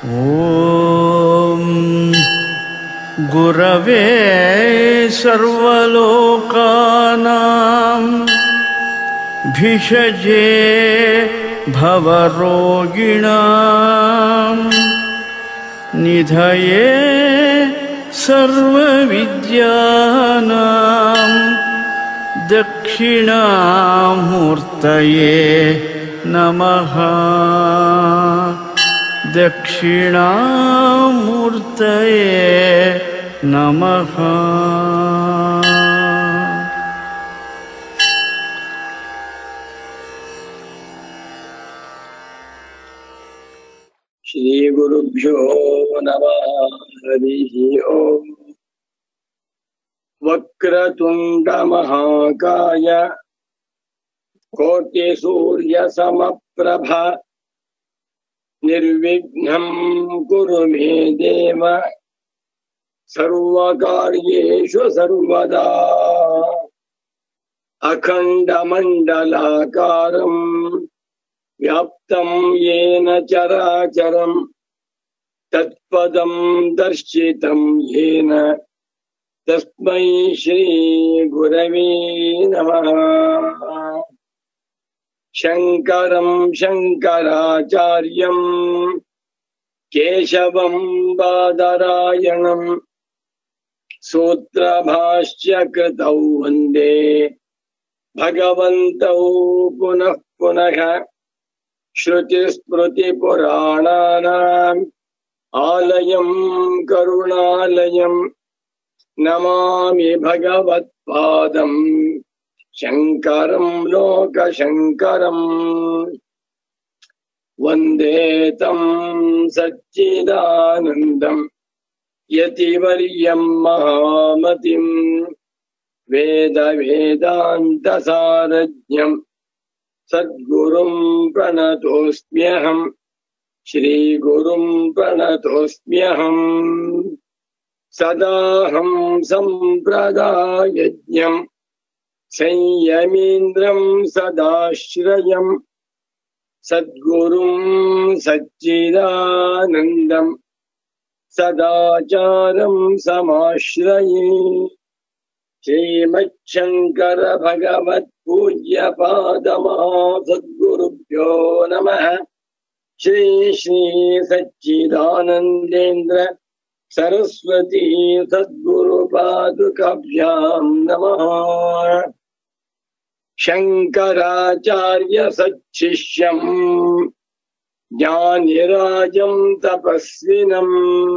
ॐ गुरवे सर्वलोकानां भिषजे भवरोगिणां निधये सर्वविद्यानां दक्षिणामूर्तये नमः दक्षिणामूर्तये नमः श्रीगुरुभ्यो नमः हरिः ओम् वक्रतुण्डमहाकाय कोटिसूर्यसमप्रभ निर्विघ्नम् कुरु मे देव सर्वकार्येषु सर्वदा अखण्डमण्डलाकारम् व्याप्तं येन चराचरम् तत्पदं दर्शितं येन तस्मै श्रीगुरवे नमः शङ्करं शङ्कराचार्यम् केशवं बादरायणम् सूत्रभाष्यकृतौ वन्दे भगवन्तौ पुनः पुनः श्रुतिस्मृतिपुराणानाम् आलयम् करुणालयम् नमामि भगवत्पादम् शङ्करम् लोकशङ्करम् वन्दे तम् सच्चिदानन्दम् यतिवर्यम् महामतिम् वेदवेदान्तसारज्ञम् सद्गुरुम् प्रणतोऽस्म्यहम् श्रीगुरुम् प्रणतोऽस्म्यहम् सदाहम् सम्प्रदायज्ञम् संयमीन्द्रम् सदाश्रयम् सद्गुरुम् सच्चिदानन्दम् सदाचारम् समाश्रये श्रीमच्छङ्कर भगवत् पूज्य सद्गुरुभ्यो नमः श्री श्री सच्चिदानन्देन्द्र सरस्वती सद्गुरुपादुकाभ्याम् नमः शङ्कराचार्य सच्छिष्यम् ज्ञानिराजम् तपस्विनम्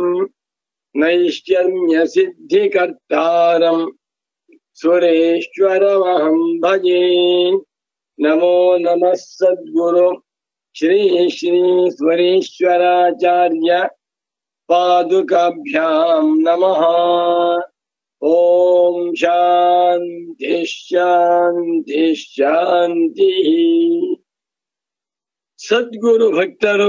नैष्कर्म्यसिद्धिकर्तारम् सुरेश्वरमहं भजे नमो नमः सद्गुरु श्री श्री स्वरेश्वराचार्य पादुकाभ्याम् नमः ॐ शान्ति ಶಾಂತಿ ಶಾಂತಿ ಸದ್ಗುರು ಭಕ್ತರು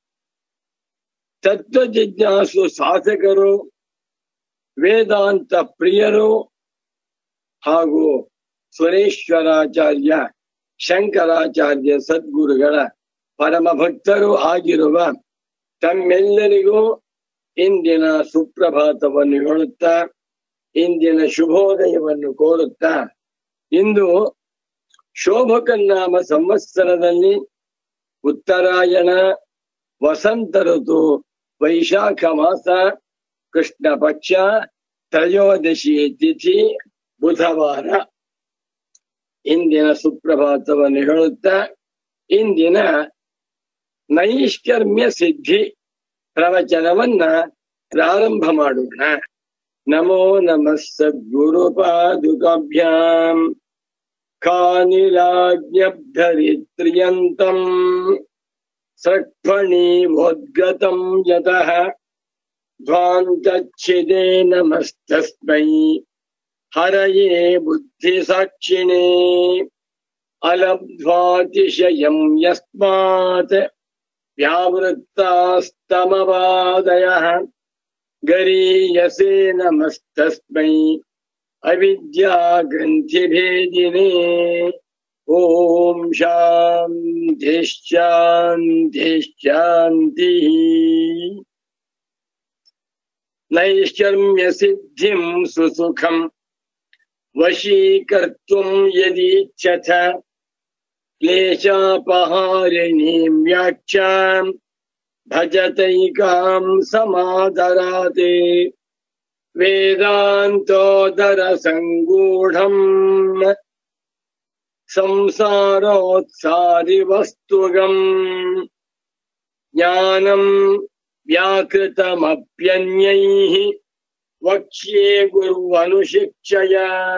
ತತ್ವ ಜಿಜ್ಞಾಸು ಸಾಧಕರು ವೇದಾಂತ ಪ್ರಿಯರು ಹಾಗೂ ಸುರೇಶ್ವರಾಚಾರ್ಯ ಶಂಕರಾಚಾರ್ಯ ಸದ್ಗುರುಗಳ ಪರಮ ಭಕ್ತರು ಆಗಿರುವ ತಮ್ಮೆಲ್ಲರಿಗೂ ಇಂದಿನ ಸುಪ್ರಭಾತವನ್ನು ಹೇಳುತ್ತಾ ಇಂದಿನ ಶುಭೋದಯವನ್ನು ಕೋರುತ್ತಾ ಇಂದು ಶೋಭಕನ್ನಾಮ ಸಂವತ್ಸರದಲ್ಲಿ ಉತ್ತರಾಯಣ ವಸಂತ ಋತು ವೈಶಾಖ ಮಾಸ ಕೃಷ್ಣ ಪಕ್ಷ ತ್ರಯೋದಶಿ ತಿಥಿ ಬುಧವಾರ ಇಂದಿನ ಸುಪ್ರಭಾತವನ್ನು ಹೇಳುತ್ತಾ ಇಂದಿನ ನೈಷ್ಕರ್ಮ್ಯ ಸಿದ್ಧಿ ಪ್ರವಚನವನ್ನ ಪ್ರಾರಂಭ ಮಾಡೋಣ ನಮೋ ನಮಃ ಸದ್ಗುರು ಪಾದುಕಾಭ್ಯಾಂ ಕಾನಿಲಾಜ್ಞಬ್ಧರಿತ್ರಿಯಂತಂ ಸೃಕ್ಫಣೀವೋದ್ಗತಂ ಯತಃ ಧ್ವಾन्तच्छिदे नमस्तस्मै हरये बुद्धिसाक्षिणे अलब्ध्वातिशयम् यस्मात् व्यावृत्तास्तमवादयः गरीयसे नमस्तस्मै अविद्याग्रन्थिभेदिने ॐ शान्तिश्चान्तिश्चान्तिः ನೈಷ್ಕರ್ಮ್ಯ ಸಿದ್ಧಿಂ ಸುಸುಖಂ ವಶೀಕರ್ತುಂ ಯದೀಚ್ಛಥ ಕ್ಲೇಶಾಪಹಾರಿಣೀಂ ವ್ಯಾಖ್ಯಾಂ ಭಜತೈಕಾಂ ಸಮಾದರಾತೆ ವೇದಾಂತೋದರ ಸಂಗೂಢಂ ಸಂಸಾರೋತ್ಸಾರಿ ವಸ್ತುಗಂ ಜ್ಞಾನಂ ವ್ಯಾಕೃತಮಪ್ಯನ್ಯೈಃ ವಕ್ಷ್ಯೆ ಗುರುವನುಶಿಕ್ಷಯ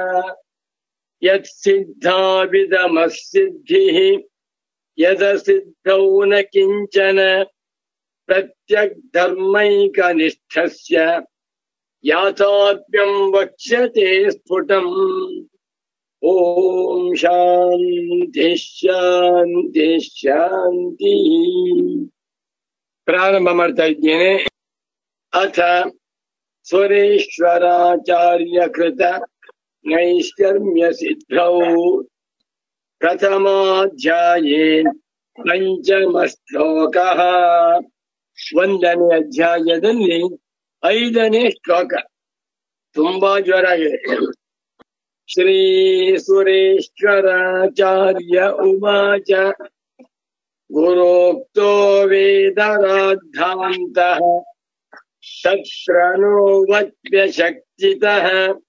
ಯತ್ಸಿದ್ಧಾವಿದಮಸ್ಸಿದ್ಧಿಃ ಯದಸಿದ್ಧೌ ನ ಕಿಂಚನ ಪ್ರತ್ಯಗ್ಧರ್ಮೈಕನಿಷ್ಠಸ್ಯ ಯಾಥಾತ್ಮ್ಯಂ ವಕ್ಷ್ಯತೆ ಸ್ಫುಟಂ ಓಂ ಶಾಂತಿ ಶಾಂತಿ ಶಾಂತಿ ಪ್ರಾರಂಭ ಮಾಡ್ತಾ ಇದ್ದೇನೆ ಅಥ ಸ್ವರೇಶ್ವರಾಚಾರ್ಯ ಕೃತ ನೈಷ್ಕರ್ಮ್ಯ ಸಿದ್ಧೌ ಪ್ರಥಮಾಧ್ಯಾಯೇ ಪಂಚಮ ಶ್ಲೋಕ ಒಂದನೇ ಅಧ್ಯಾಯದಲ್ಲಿ ಐದನೇ ಶ್ಲೋಕ ತುಂಬಾ ಜೋರಾಗಿದೆ ಶ್ರೀ ಸುರೇಶ್ವರಾಚಾರ್ಯ ಉವಾಚ ಗುರೋಕ್ತೋ ವೇದರಾದ್ಧಾಂತಃ ತತ್ರ नो ವಚ್ಯಶಕ್ತಿತಃ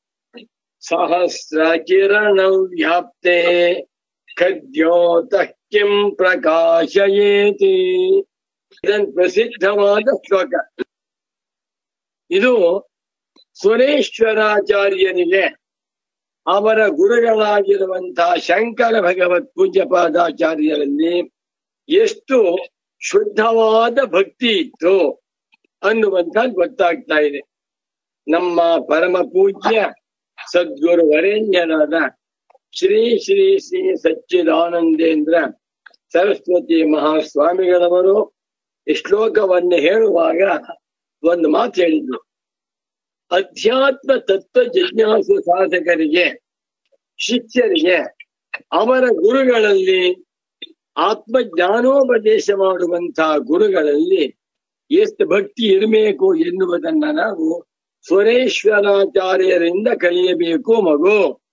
ಸಹಸ್ರಕಿರಣೌ ವ್ಯಾಪ್ತೆ ಖದ್ಯೋತಃ ಕಿಂ ಪ್ರಕಾಶಯೇತಿ ಇದೊಂದು ಪ್ರಸಿದ್ಧವಾದ ಶ್ಲೋಕ ಇದು ಸುರೇಶ್ವರಾಚಾರ್ಯನಿಗೆ ಅವರ ಗುರುಗಳಾಗಿರುವಂತಹ ಶಂಕರ ಭಗವತ್ ಪೂಜ್ಯ ಪಾದಾಚಾರ್ಯರಲ್ಲಿ ಎಷ್ಟು ಶುದ್ಧವಾದ ಭಕ್ತಿ ಇತ್ತು ಅನ್ನುವಂತ ಗೊತ್ತಾಗ್ತಾ ಇದೆ ನಮ್ಮ ಪರಮ ಪೂಜ್ಯ ಸದ್ಗುರು ವರೇಣ್ಯರಾದ ಶ್ರೀ ಶ್ರೀ ಶ್ರೀ ಸಚ್ಚಿದಾನಂದೇಂದ್ರ ಸರಸ್ವತಿ ಮಹಾಸ್ವಾಮಿಗಳವರು ಈ ಶ್ಲೋಕವನ್ನು ಹೇಳುವಾಗ ಒಂದು ಮಾತು ಹೇಳಿದ್ರು ಅಧ್ಯಾತ್ಮ ತತ್ವ ಜಿಜ್ಞಾಸು ಸಾಧಕರಿಗೆ ಶಿಷ್ಯರಿಗೆ ಅವರ ಗುರುಗಳಲ್ಲಿ ಆತ್ಮಜ್ಞಾನೋಪದೇಶ ಮಾಡುವಂತಹ ಗುರುಗಳಲ್ಲಿ ಎಷ್ಟು ಭಕ್ತಿ ಇರಬೇಕು ಎನ್ನುವುದನ್ನ ನಾವು ಸುರೇಶ್ವರಾಚಾರ್ಯರಿಂದ ಕಲಿಯಬೇಕು ಮಗು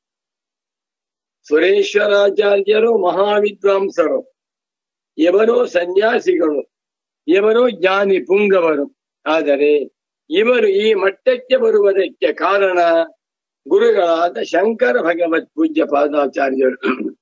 ಸುರೇಶ್ವರಾಚಾರ್ಯರು ಮಹಾವಿದ್ವಾಂಸರು ಇವರು ಸನ್ಯಾಸಿಗಳು ಇವರು ಜ್ಞಾನಿ ಪುಂಗವರು ಆದರೆ ಇವರು ಈ ಮಟ್ಟಕ್ಕೆ ಬರುವುದಕ್ಕೆ ಕಾರಣ ಗುರುಗಳಾದ ಶಂಕರ ಭಗವತ್ ಪೂಜ್ಯ ಪಾದಾಚಾರ್ಯರು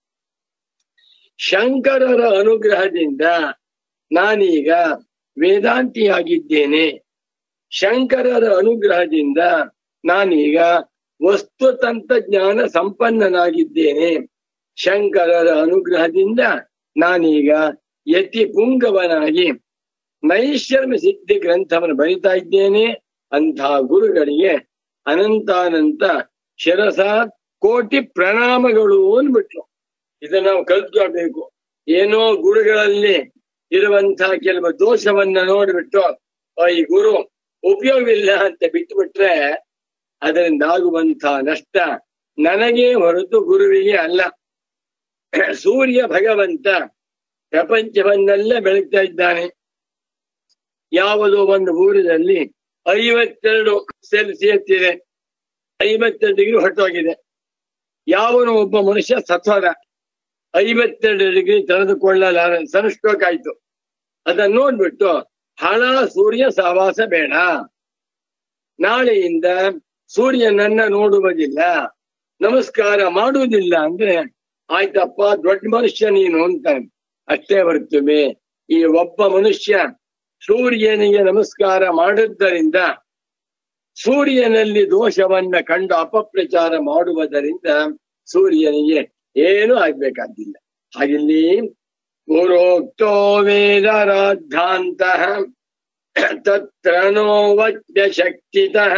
ಶಂಕರರ ಅನುಗ್ರಹದಿಂದ ನಾನೀಗ ವೇದಾಂತಿಯಾಗಿದ್ದೇನೆ ಶಂಕರರ ಅನುಗ್ರಹದಿಂದ ನಾನೀಗ ವಸ್ತು ತಂತ್ರಜ್ಞಾನ ಸಂಪನ್ನನಾಗಿದ್ದೇನೆ ಶಂಕರರ ಅನುಗ್ರಹದಿಂದ ನಾನೀಗ ಯತಿ ಪುಂಗವನಾಗಿ ನೈಶ್ಚರ್ಮ ಸಿದ್ಧಿ ಗ್ರಂಥವನ್ನು ಬರಿತಾ ಇದ್ದೇನೆ ಅಂತಹ ಗುರುಗಳಿಗೆ ಅನಂತಾನಂತ ಶಿರಸ ಕೋಟಿ ಪ್ರಣಾಮಗಳು ಅಂದ್ಬಿಟ್ರು ಇದನ್ನ ನಾವು ಕಲ್ತ್ಕೊಳ್ಬೇಕು ಏನೋ ಗುರುಗಳಲ್ಲಿ ಇರುವಂತಹ ಕೆಲವು ದೋಷವನ್ನ ನೋಡ್ಬಿಟ್ಟು ಆ, ಈ ಗುರು ಉಪಯೋಗವಿಲ್ಲ ಅಂತ ಬಿಟ್ಟು ಬಿಟ್ರೆ ಅದರಿಂದ ಆಗುವಂತಹ ನಷ್ಟ ನನಗೆ ಹೊರತು ಗುರುವಿಗೆ ಅಲ್ಲ ಸೂರ್ಯ ಭಗವಂತ ಪ್ರಪಂಚವನ್ನೆಲ್ಲ ಬೆಳಗ್ತಾ ಇದ್ದಾನೆ ಯಾವುದೋ ಒಂದು ಊರಿನಲ್ಲಿ ಐವತ್ತೆರಡು ಸೆಲ್ಸಿಯಸ್ ಇದೆ ಐವತ್ತೆರಡು ಡಿಗ್ರಿ ಹೊರಟೋಗಿದೆ ಯಾವನು ಒಬ್ಬ ಮನುಷ್ಯ ಸತ್ವದ ಐವತ್ತೆರಡು ಡಿಗ್ರಿ ತೆರೆದುಕೊಳ್ಳಲಾರ ಸನ್ಸ್ಟ್ರೋಕ್ ಆಯ್ತು ಅದನ್ನ ನೋಡ್ಬಿಟ್ಟು ಹಣ ಸೂರ್ಯ ಸಹವಾಸ ಬೇಡ ನಾಳೆಯಿಂದ ಸೂರ್ಯನನ್ನ ನೋಡುವುದಿಲ್ಲ ನಮಸ್ಕಾರ ಮಾಡುವುದಿಲ್ಲ ಅಂದ್ರೆ ಆಯ್ತಪ್ಪ ದೊಡ್ಡ ಮನುಷ್ಯ ನೀನು ಅಂತ ಅಷ್ಟೇ ಬರ್ತವೆ ಈ ಒಬ್ಬ ಮನುಷ್ಯ ಸೂರ್ಯನಿಗೆ ನಮಸ್ಕಾರ ಮಾಡಿದ್ದರಿಂದ ಸೂರ್ಯನಲ್ಲಿ ದೋಷವನ್ನ ಕಂಡು ಅಪಪ್ರಚಾರ ಮಾಡುವುದರಿಂದ ಸೂರ್ಯನಿಗೆ ಏನು ಆಗ್ಬೇಕಾದಿಲ್ಲ ಹಾಗಿಲ್ಲಿ ಗುರೋಕ್ತೋ ವೇದರಾಧಾಂತಃ ತತ್ರ ನೋ ವಜ್ರಶಕ್ತಿತಃ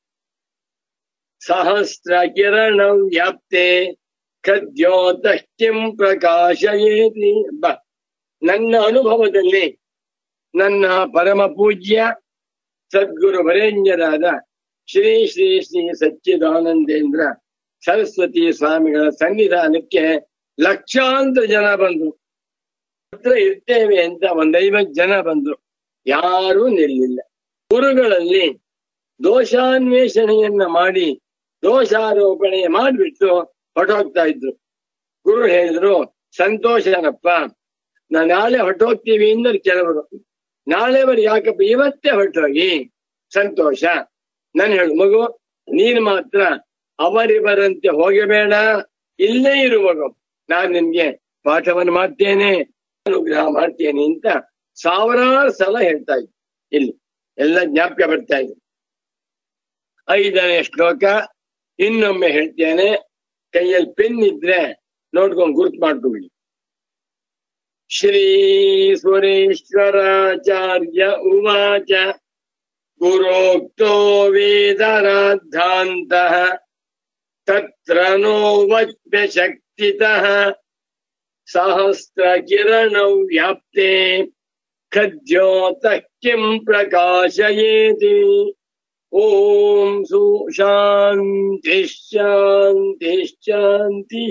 ಸಹಸ್ರ ಕಿರಣ ವ್ಯಾಪ್ತೆ ಖದ್ಯೋತಶ್ಚಿಂ ಪ್ರಕಾಶಯೇತಿ ಬ ನನ್ನ ಅನುಭವದಲ್ಲಿ ನನ್ನ ಪರಮ ಪೂಜ್ಯ ಸದ್ಗುರು ವರೇಣ್ಯರಾದ ಶ್ರೀ ಶ್ರೀ ಶ್ರೀ ಸಚ್ಚಿದಾನಂದೇಂದ್ರ ಸರಸ್ವತಿ ಸ್ವಾಮಿಗಳ ಸನ್ನಿಧಾನಕ್ಕೆ ಲಕ್ಷಾಂತರ ಜನ ಬಂದ್ರು ಹತ್ರ ಇರ್ತೇವೆ ಅಂತ ಒಂದೈವತ್ತು ಜನ ಬಂದ್ರು ಯಾರೂ ನಿಲ್ಲಿಲ್ಲ ಗುರುಗಳಲ್ಲಿ ದೋಷಾನ್ವೇಷಣೆಯನ್ನ ಮಾಡಿ ದೋಷಾರೋಪಣೆ ಮಾಡಿಬಿಟ್ಟು ಹೊರಟೋಗ್ತಾ ಇದ್ರು ಗುರು ಹೇಳಿದ್ರು ಸಂತೋಷನಪ್ಪ ನಾ ನಾಳೆ ಹೊರಟೋಗ್ತೀವಿ ಅಂದರು ಕೆಲವರು ನಾಳೆವರು ಯಾಕಪ್ಪ ಇವತ್ತೇ ಹೊರಟೋಗಿ ಸಂತೋಷ ನಾನು ಹೇಳು ಮಗು ನೀನ್ ಮಾತ್ರ ಅವರಿವರಂತೆ ಹೋಗಬೇಡ ಇಲ್ಲೇ ಇರು ಮಗು ನಾನ್ ನಿನ್ಗೆ ಪಾಠವನ್ನು ಮಾಡ್ತೇನೆ ಅನುಗ್ರಹ ಮಾಡ್ತೇನೆ ಅಂತ ಸಾವಿರಾರು ಸಲ ಹೇಳ್ತಾ ಇದ್ದೆ ಇಲ್ಲಿ ಎಲ್ಲ ಜ್ಞಾಪಕ ಬರ್ತಾ ಇದೆ ಐದನೇ ಶ್ಲೋಕ ಇನ್ನೊಮ್ಮೆ ಹೇಳ್ತೇನೆ ಕೈಯಲ್ಲಿ ಪೆನ್ ಇದ್ರೆ ನೋಡ್ಕೊಂಡು ಗುರುತು ಮಾಡ್ಕೊಬಿಡಿ ಶ್ರೀ ಸುರೇಶ್ವರಾಚಾರ್ಯ ಉವಾಚ ಗುರೋಕ್ತೋ ವೇದರಾದ್ಧಾಂತಃ ತತ್ರ ನೋ ವಚ್ಯ ಶಕ್ತಿತಃ ಸಹಸ್ರ ಕಿರಣೌ ವ್ಯಾಪ್ತೆ ಖದ್ಯೋತಃ ಕಿಂ ಪ್ರಕಾಶಯೇತಿ ಓಂ ಸು ಶಾಂತಿ ಶಾಂತಿ ಶಾಂತಿ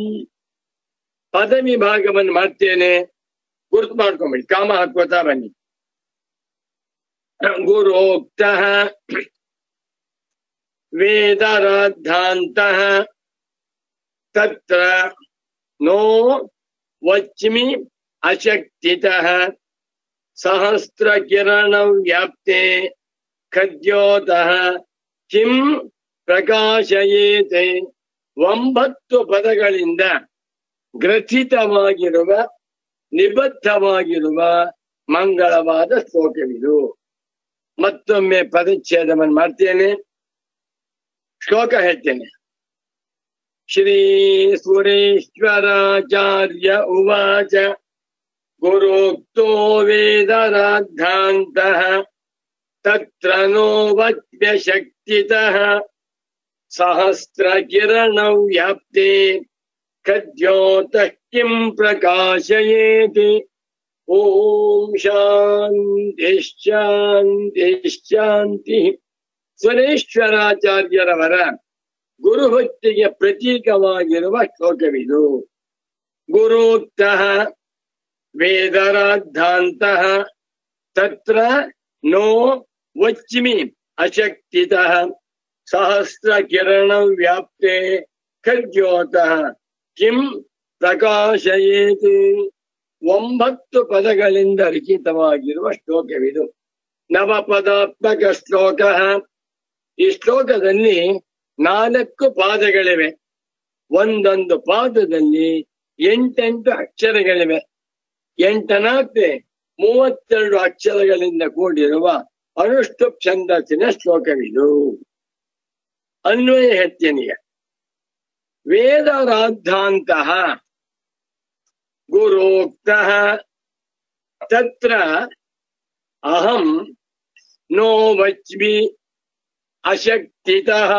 ಪದವಿ ಭಾಗವನ್ನು ಮಾಡ್ತೇನೆ ಗುರುತು ಮಾಡ್ಕೊಂಬಿಡಿ ಕಾಮ ಹಾಕೋತಾ ಬನ್ನಿ ಗುರೋಕ್ತ ವೇದರಾದ್ಧಾಂತಃ ತತ್ರ ನೋ ವಚ್ಮಿ ಅಶಕ್ತಿತಃ ಸಹಸ್ರ ಕಿರಣ ವ್ಯಾಪ್ತೆ ಖದ್ಯೋತಃ ಕಿಂ ಪ್ರಕಾಶಯೇತೆ ಒಂಬತ್ತು ಪದಗಳಿಂದ ಗ್ರಥಿತವಾಗಿರುವ ನಿಬದ್ಧವಾಗಿರುವ ಮಂಗಳವಾದ ಶ್ಲೋಕವಿದು ಮತ್ತೊಮ್ಮೆ ಪದಚ್ಛೇದವನ್ನು ಮಾಡ್ತೇನೆ ಶ್ಲೋಕ ಹೇಳ್ತೇನೆ ಶ್ರೀ ಸುರೇಶ್ವರಾಚಾರ್ಯ ಉವಾಚ ಗುರೋಕ್ತೋ ವೇದರಾದ್ಧಾಂತಃ ತತ್ರ ನೋ ವಕ್ಯ ಶಕ್ತಿತಃ ಸಹಸ್ರ ಕಿರಣ ವ್ಯಾಪ್ತೆ ಖದ್ಯೋತಃ ಕಿಂ ಪ್ರಕಾಶಯೇತಿ ಓಂ ಶಾಂತಿ ಶಾಂತಿ ಶಾಂತಿ ಸುರೇಶ್ವರಾಚಾರ್ಯರವರ ಗುರುಭಕ್ತಿಗೆ ಪ್ರತೀಕವಾಗಿರುವ ಶ್ಲೋಕವಿದು ಗುರೋಕ್ತಃ ವೇದರಾದ್ಧಾಂತಃ ತತ್ರ ನೋ ವಚ್ಮಿ ಅಶಕ್ತಿತಃ ಸಹಸ್ರ ಕಿರಣ ವ್ಯಾಪ್ತೆ ಖದ್ಯೋತಃ ಕಿಂ ಪ್ರಕಾಶಯೇತಿ ಒಂಬತ್ತು ಪದಗಳಿಂದ ರಚಿತವಾಗಿರುವ ಶ್ಲೋಕವಿದು ನವಪದಾತ್ಮಕ ಶ್ಲೋಕ ಈ ಶ್ಲೋಕದಲ್ಲಿ ನಾಲ್ಕು ಪಾದಗಳಿವೆ ಒಂದೊಂದು ಪಾದದಲ್ಲಿ ಎಂಟೆಂಟು ಅಕ್ಷರಗಳಿವೆ ಎಂಟನಾಗ್ತೆ ಮೂವತ್ತೆರಡು ಅಕ್ಷರಗಳಿಂದ ಕೂಡಿರುವ ಅನುಷ್ಠು ಛಂದಸ್ಸಿನ ಶ್ಲೋಕವಿದು ಅನ್ವಯ ಹೇಳ್ತೇನೆಯ ವೇದರಾದ್ಧಾಂತಹ ಗುರೋಕ್ತಃ ತತ್ರ ಅಹಂ ನೋ ವಚ್ಮಿ ಅಶಕ್ತಿತಃ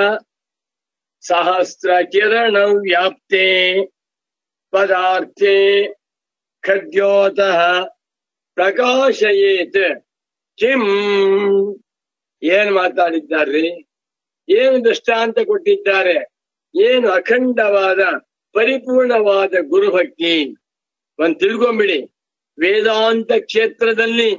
ಸಹಸ್ರ ಕಿರಣ ವ್ಯಾಪ್ತೆ ಪದಾರ್ಥೆ ಖದ್ಯೋತಃ ಪ್ರಕಾಶಯೇತ್ ಕಿಂ ಏನ್ ಮಾತಾಡಿದ್ದಾರ್ರಿ ಏನು ದೃಷ್ಟಾಂತ ಕೊಟ್ಟಿದ್ದಾರೆ ಏನು ಅಖಂಡವಾದ ಪರಿಪೂರ್ಣವಾದ ಗುರುಭಕ್ತಿ ಒಂದ್ ತಿಳ್ಕೊಂಬಿಡಿ ವೇದಾಂತ ಕ್ಷೇತ್ರದಲ್ಲಿ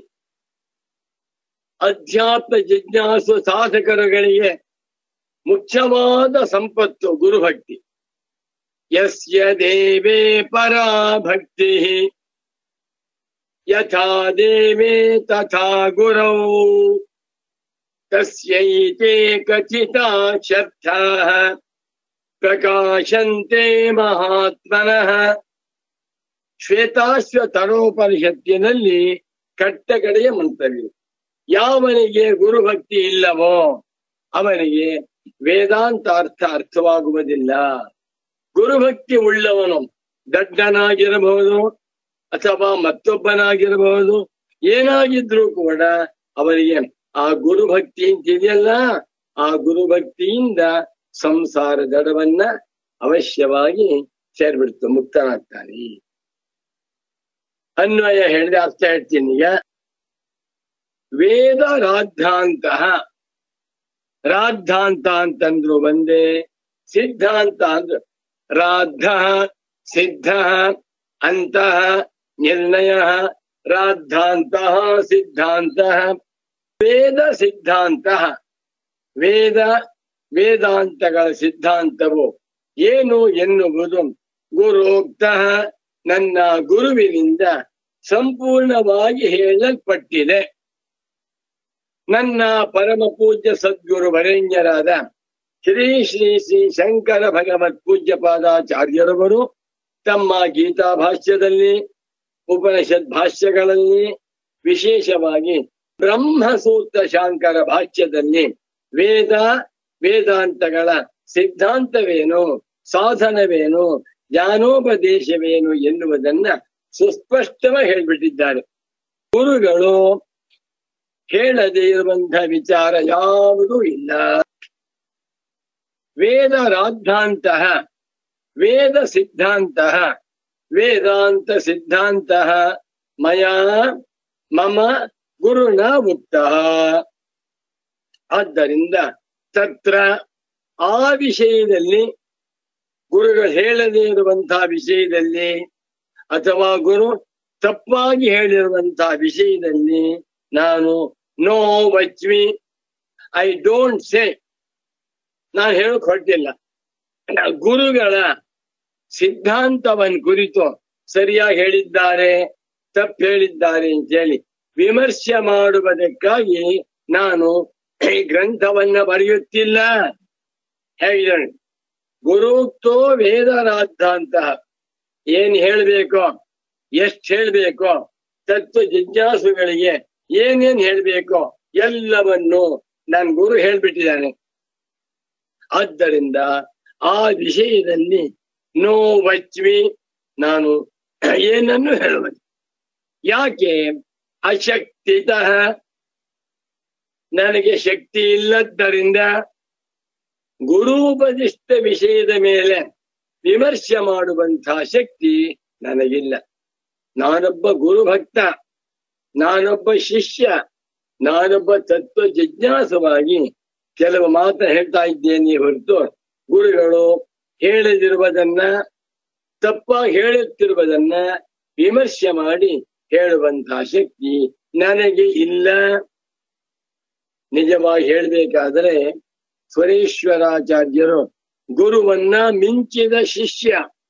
ಅಧ್ಯಾತ್ಮ ಜಿಜ್ಞಾಸು ಸಾಧಕರುಗಳಿಗೆ ಮುಖ್ಯವಾದ ಸಂಪತ್ತು ಗುರುಭಕ್ತಿ ಯಸ್ಯ ದೇವೇ ಪರಾ ಭಕ್ತಿ ಯಥಾ ದೇವೇ ತಥಾ ಗುರೌ ತಸ್ಯೈತೆ ಕಥಿತಾ ಶರ್ಥಾಃ ಪ್ರಕಾಶಂತೆ ಮಹಾತ್ಮನಃ ಶ್ವೇತಾಶ್ವ ತರೋಪನಿಷತ್ತಿನಲ್ಲಿ ಕಟ್ಟಕಡೆಯ ಮಂತ್ರವಿದೆ ಯಾವನಿಗೆ ಗುರುಭಕ್ತಿ ಇಲ್ಲವೋ ಅವನಿಗೆ ವೇದಾಂತ ಅರ್ಥ ಅರ್ಥವಾಗುವುದಿಲ್ಲ ಗುರುಭಕ್ತಿ ಉಳ್ಳವನು ದಡ್ಡನಾಗಿರಬಹುದು ಅಥವಾ ಮತ್ತೊಬ್ಬನಾಗಿರಬಹುದು ಏನಾಗಿದ್ರೂ ಕೂಡ ಅವರಿಗೆ ಆ ಗುರುಭಕ್ತಿ ಅಂತಿದೆಯಲ್ಲ ಆ ಗುರುಭಕ್ತಿಯಿಂದ ಸಂಸಾರ ದಡವನ್ನ ಅವಶ್ಯವಾಗಿ ಸೇರ್ಬಿಡ್ತು ಮುಕ್ತನಾಗ್ತಾನೆ ಅನ್ವಯ ಹೇಳಿದೆ ಅರ್ಥ ಹೇಳ್ತೀನಿ ಈಗ ವೇದ ರಾದ್ಧಾಂತಹ ರಾದ್ಧಾಂತ ಅಂತಂದ್ರು ಒಂದೇ ಸಿದ್ಧಾಂತ ಅಂದ್ರು ರಾದ್ಧ ಸಿದ್ಧ ಅಂತಃ ನಿರ್ಣಯ ರಾದ್ಧಾಂತ ಸಿದ್ಧಾಂತ ವೇದ ಸಿದ್ಧಾಂತ ವೇದ ವೇದಾಂತಗಳ ಸಿದ್ಧಾಂತವು ಏನು ಎನ್ನುವುದು ಗುರೋಕ್ತ ನನ್ನ ಗುರುವಿನಿಂದ ಸಂಪೂರ್ಣವಾಗಿ ಹೇಳಲ್ಪಟ್ಟಿದೆ ನನ್ನ ಪರಮ ಪೂಜ್ಯ ಸದ್ಗುರು ವರೇಣ್ಯರಾದ ಶ್ರೀ ಶ್ರೀ ಶ್ರೀ ಶಂಕರ ಭಗವತ್ ಪೂಜ್ಯ ಪಾದಾಚಾರ್ಯರವರು ತಮ್ಮ ಗೀತಾ ಭಾಷ್ಯದಲ್ಲಿ ಉಪನಿಷತ್ ಭಾಷ್ಯಗಳಲ್ಲಿ ವಿಶೇಷವಾಗಿ ಬ್ರಹ್ಮಸೂತ್ರ ಶಾಂಕರ ಭಾಷ್ಯದಲ್ಲಿ ವೇದ ವೇದಾಂತಗಳ ಸಿದ್ಧಾಂತವೇನು ಸಾಧನವೇನು ಜ್ಞಾನೋಪದೇಶವೇನು ಎನ್ನುವುದನ್ನ ಸುಸ್ಪಷ್ಟವಾಗಿ ಹೇಳ್ಬಿಟ್ಟಿದ್ದಾರೆ ಗುರುಗಳು ಹೇಳದೇ ಇರುವಂತಹ ವಿಚಾರ ಯಾವುದೂ ಇಲ್ಲ ವೇದ ರಾದ್ಧಾಂತ ವೇದ ಸಿದ್ಧಾಂತ ವೇದಾಂತ ಸಿದ್ಧಾಂತ ಮಯ ಮಮ ಗುರುಣ ಉಕ್ತ ಆದ್ದರಿಂದ ತತ್ರ ಆ ವಿಷಯದಲ್ಲಿ ಗುರುಗಳು ಹೇಳದೇ ಇರುವಂತಹ ವಿಷಯದಲ್ಲಿ ಅಥವಾ ಗುರು ತಪ್ಪಾಗಿ ಹೇಳಿರುವಂತಹ ವಿಷಯದಲ್ಲಿ ನಾನು ನೋ ವಚ್ಮಿ ಐ ಡೋಂಟ್ ಸೇ ನಾನು ಹೇಳಕ್ ಹೊರಟಿಲ್ಲ ಗುರುಗಳ ಸಿದ್ಧಾಂತವನ್ನು ಕುರಿತು ಸರಿಯಾಗಿ ಹೇಳಿದ್ದಾರೆ ತಪ್ಪು ಹೇಳಿದ್ದಾರೆ ಅಂತ ಹೇಳಿ ವಿಮರ್ಶೆ ಮಾಡುವುದಕ್ಕಾಗಿ ನಾನು ಈ ಗ್ರಂಥವನ್ನ ಬರೆಯುತ್ತಿಲ್ಲ ಹೇಗಿದ್ದಾನೆ ಗುರುಕ್ತೋ ವೇದರಾದ್ಧಾಂತ ಏನ್ ಹೇಳ್ಬೇಕೋ ಎಷ್ಟ್ ಹೇಳ್ಬೇಕೋ ತತ್ವ ಜಿಜ್ಞಾಸುಗಳಿಗೆ ಏನೇನ್ ಹೇಳ್ಬೇಕೋ ಎಲ್ಲವನ್ನು ನನ್ ಗುರು ಹೇಳ್ಬಿಟ್ಟಿದ್ದಾನೆ ಆದ್ದರಿಂದ ಆ ವಿಷಯದಲ್ಲಿ ನೋ ವಚ್ವಿ ನಾನು ಏನನ್ನು ಹೇಳುವುದು ಯಾಕೆ ಅಶಕ್ತಿತಃ ನನಗೆ ಶಕ್ತಿ ಇಲ್ಲದ್ದರಿಂದ ಗುರೂಪದಿಷ್ಟ ವಿಷಯದ ಮೇಲೆ ವಿಮರ್ಶೆ ಮಾಡುವಂತಹ ಶಕ್ತಿ ನನಗಿಲ್ಲ ನಾನೊಬ್ಬ ಗುರುಭಕ್ತ ನಾನೊಬ್ಬ ಶಿಷ್ಯ ನಾನೊಬ್ಬ ತತ್ವ ಜಿಜ್ಞಾಸವಾಗಿ ಕೆಲವು ಮಾತ್ರ ಹೇಳ್ತಾ ಇದ್ದೇನೆ ಹೊರತು ಗುರುಗಳು ಹೇಳದಿರುವುದನ್ನ ತಪ್ಪಾಗಿ ಹೇಳುತ್ತಿರುವುದನ್ನ ವಿಮರ್ಶೆ ಮಾಡಿ ಹೇಳುವಂತಹ ಶಕ್ತಿ ನನಗೆ ಇಲ್ಲ ನಿಜವಾಗಿ ಹೇಳ್ಬೇಕಾದ್ರೆ ಸ್ವರೇಶ್ವರಾಚಾರ್ಯರು ಗುರುವನ್ನ ಮಿಂಚಿದ ಶಿಷ್ಯ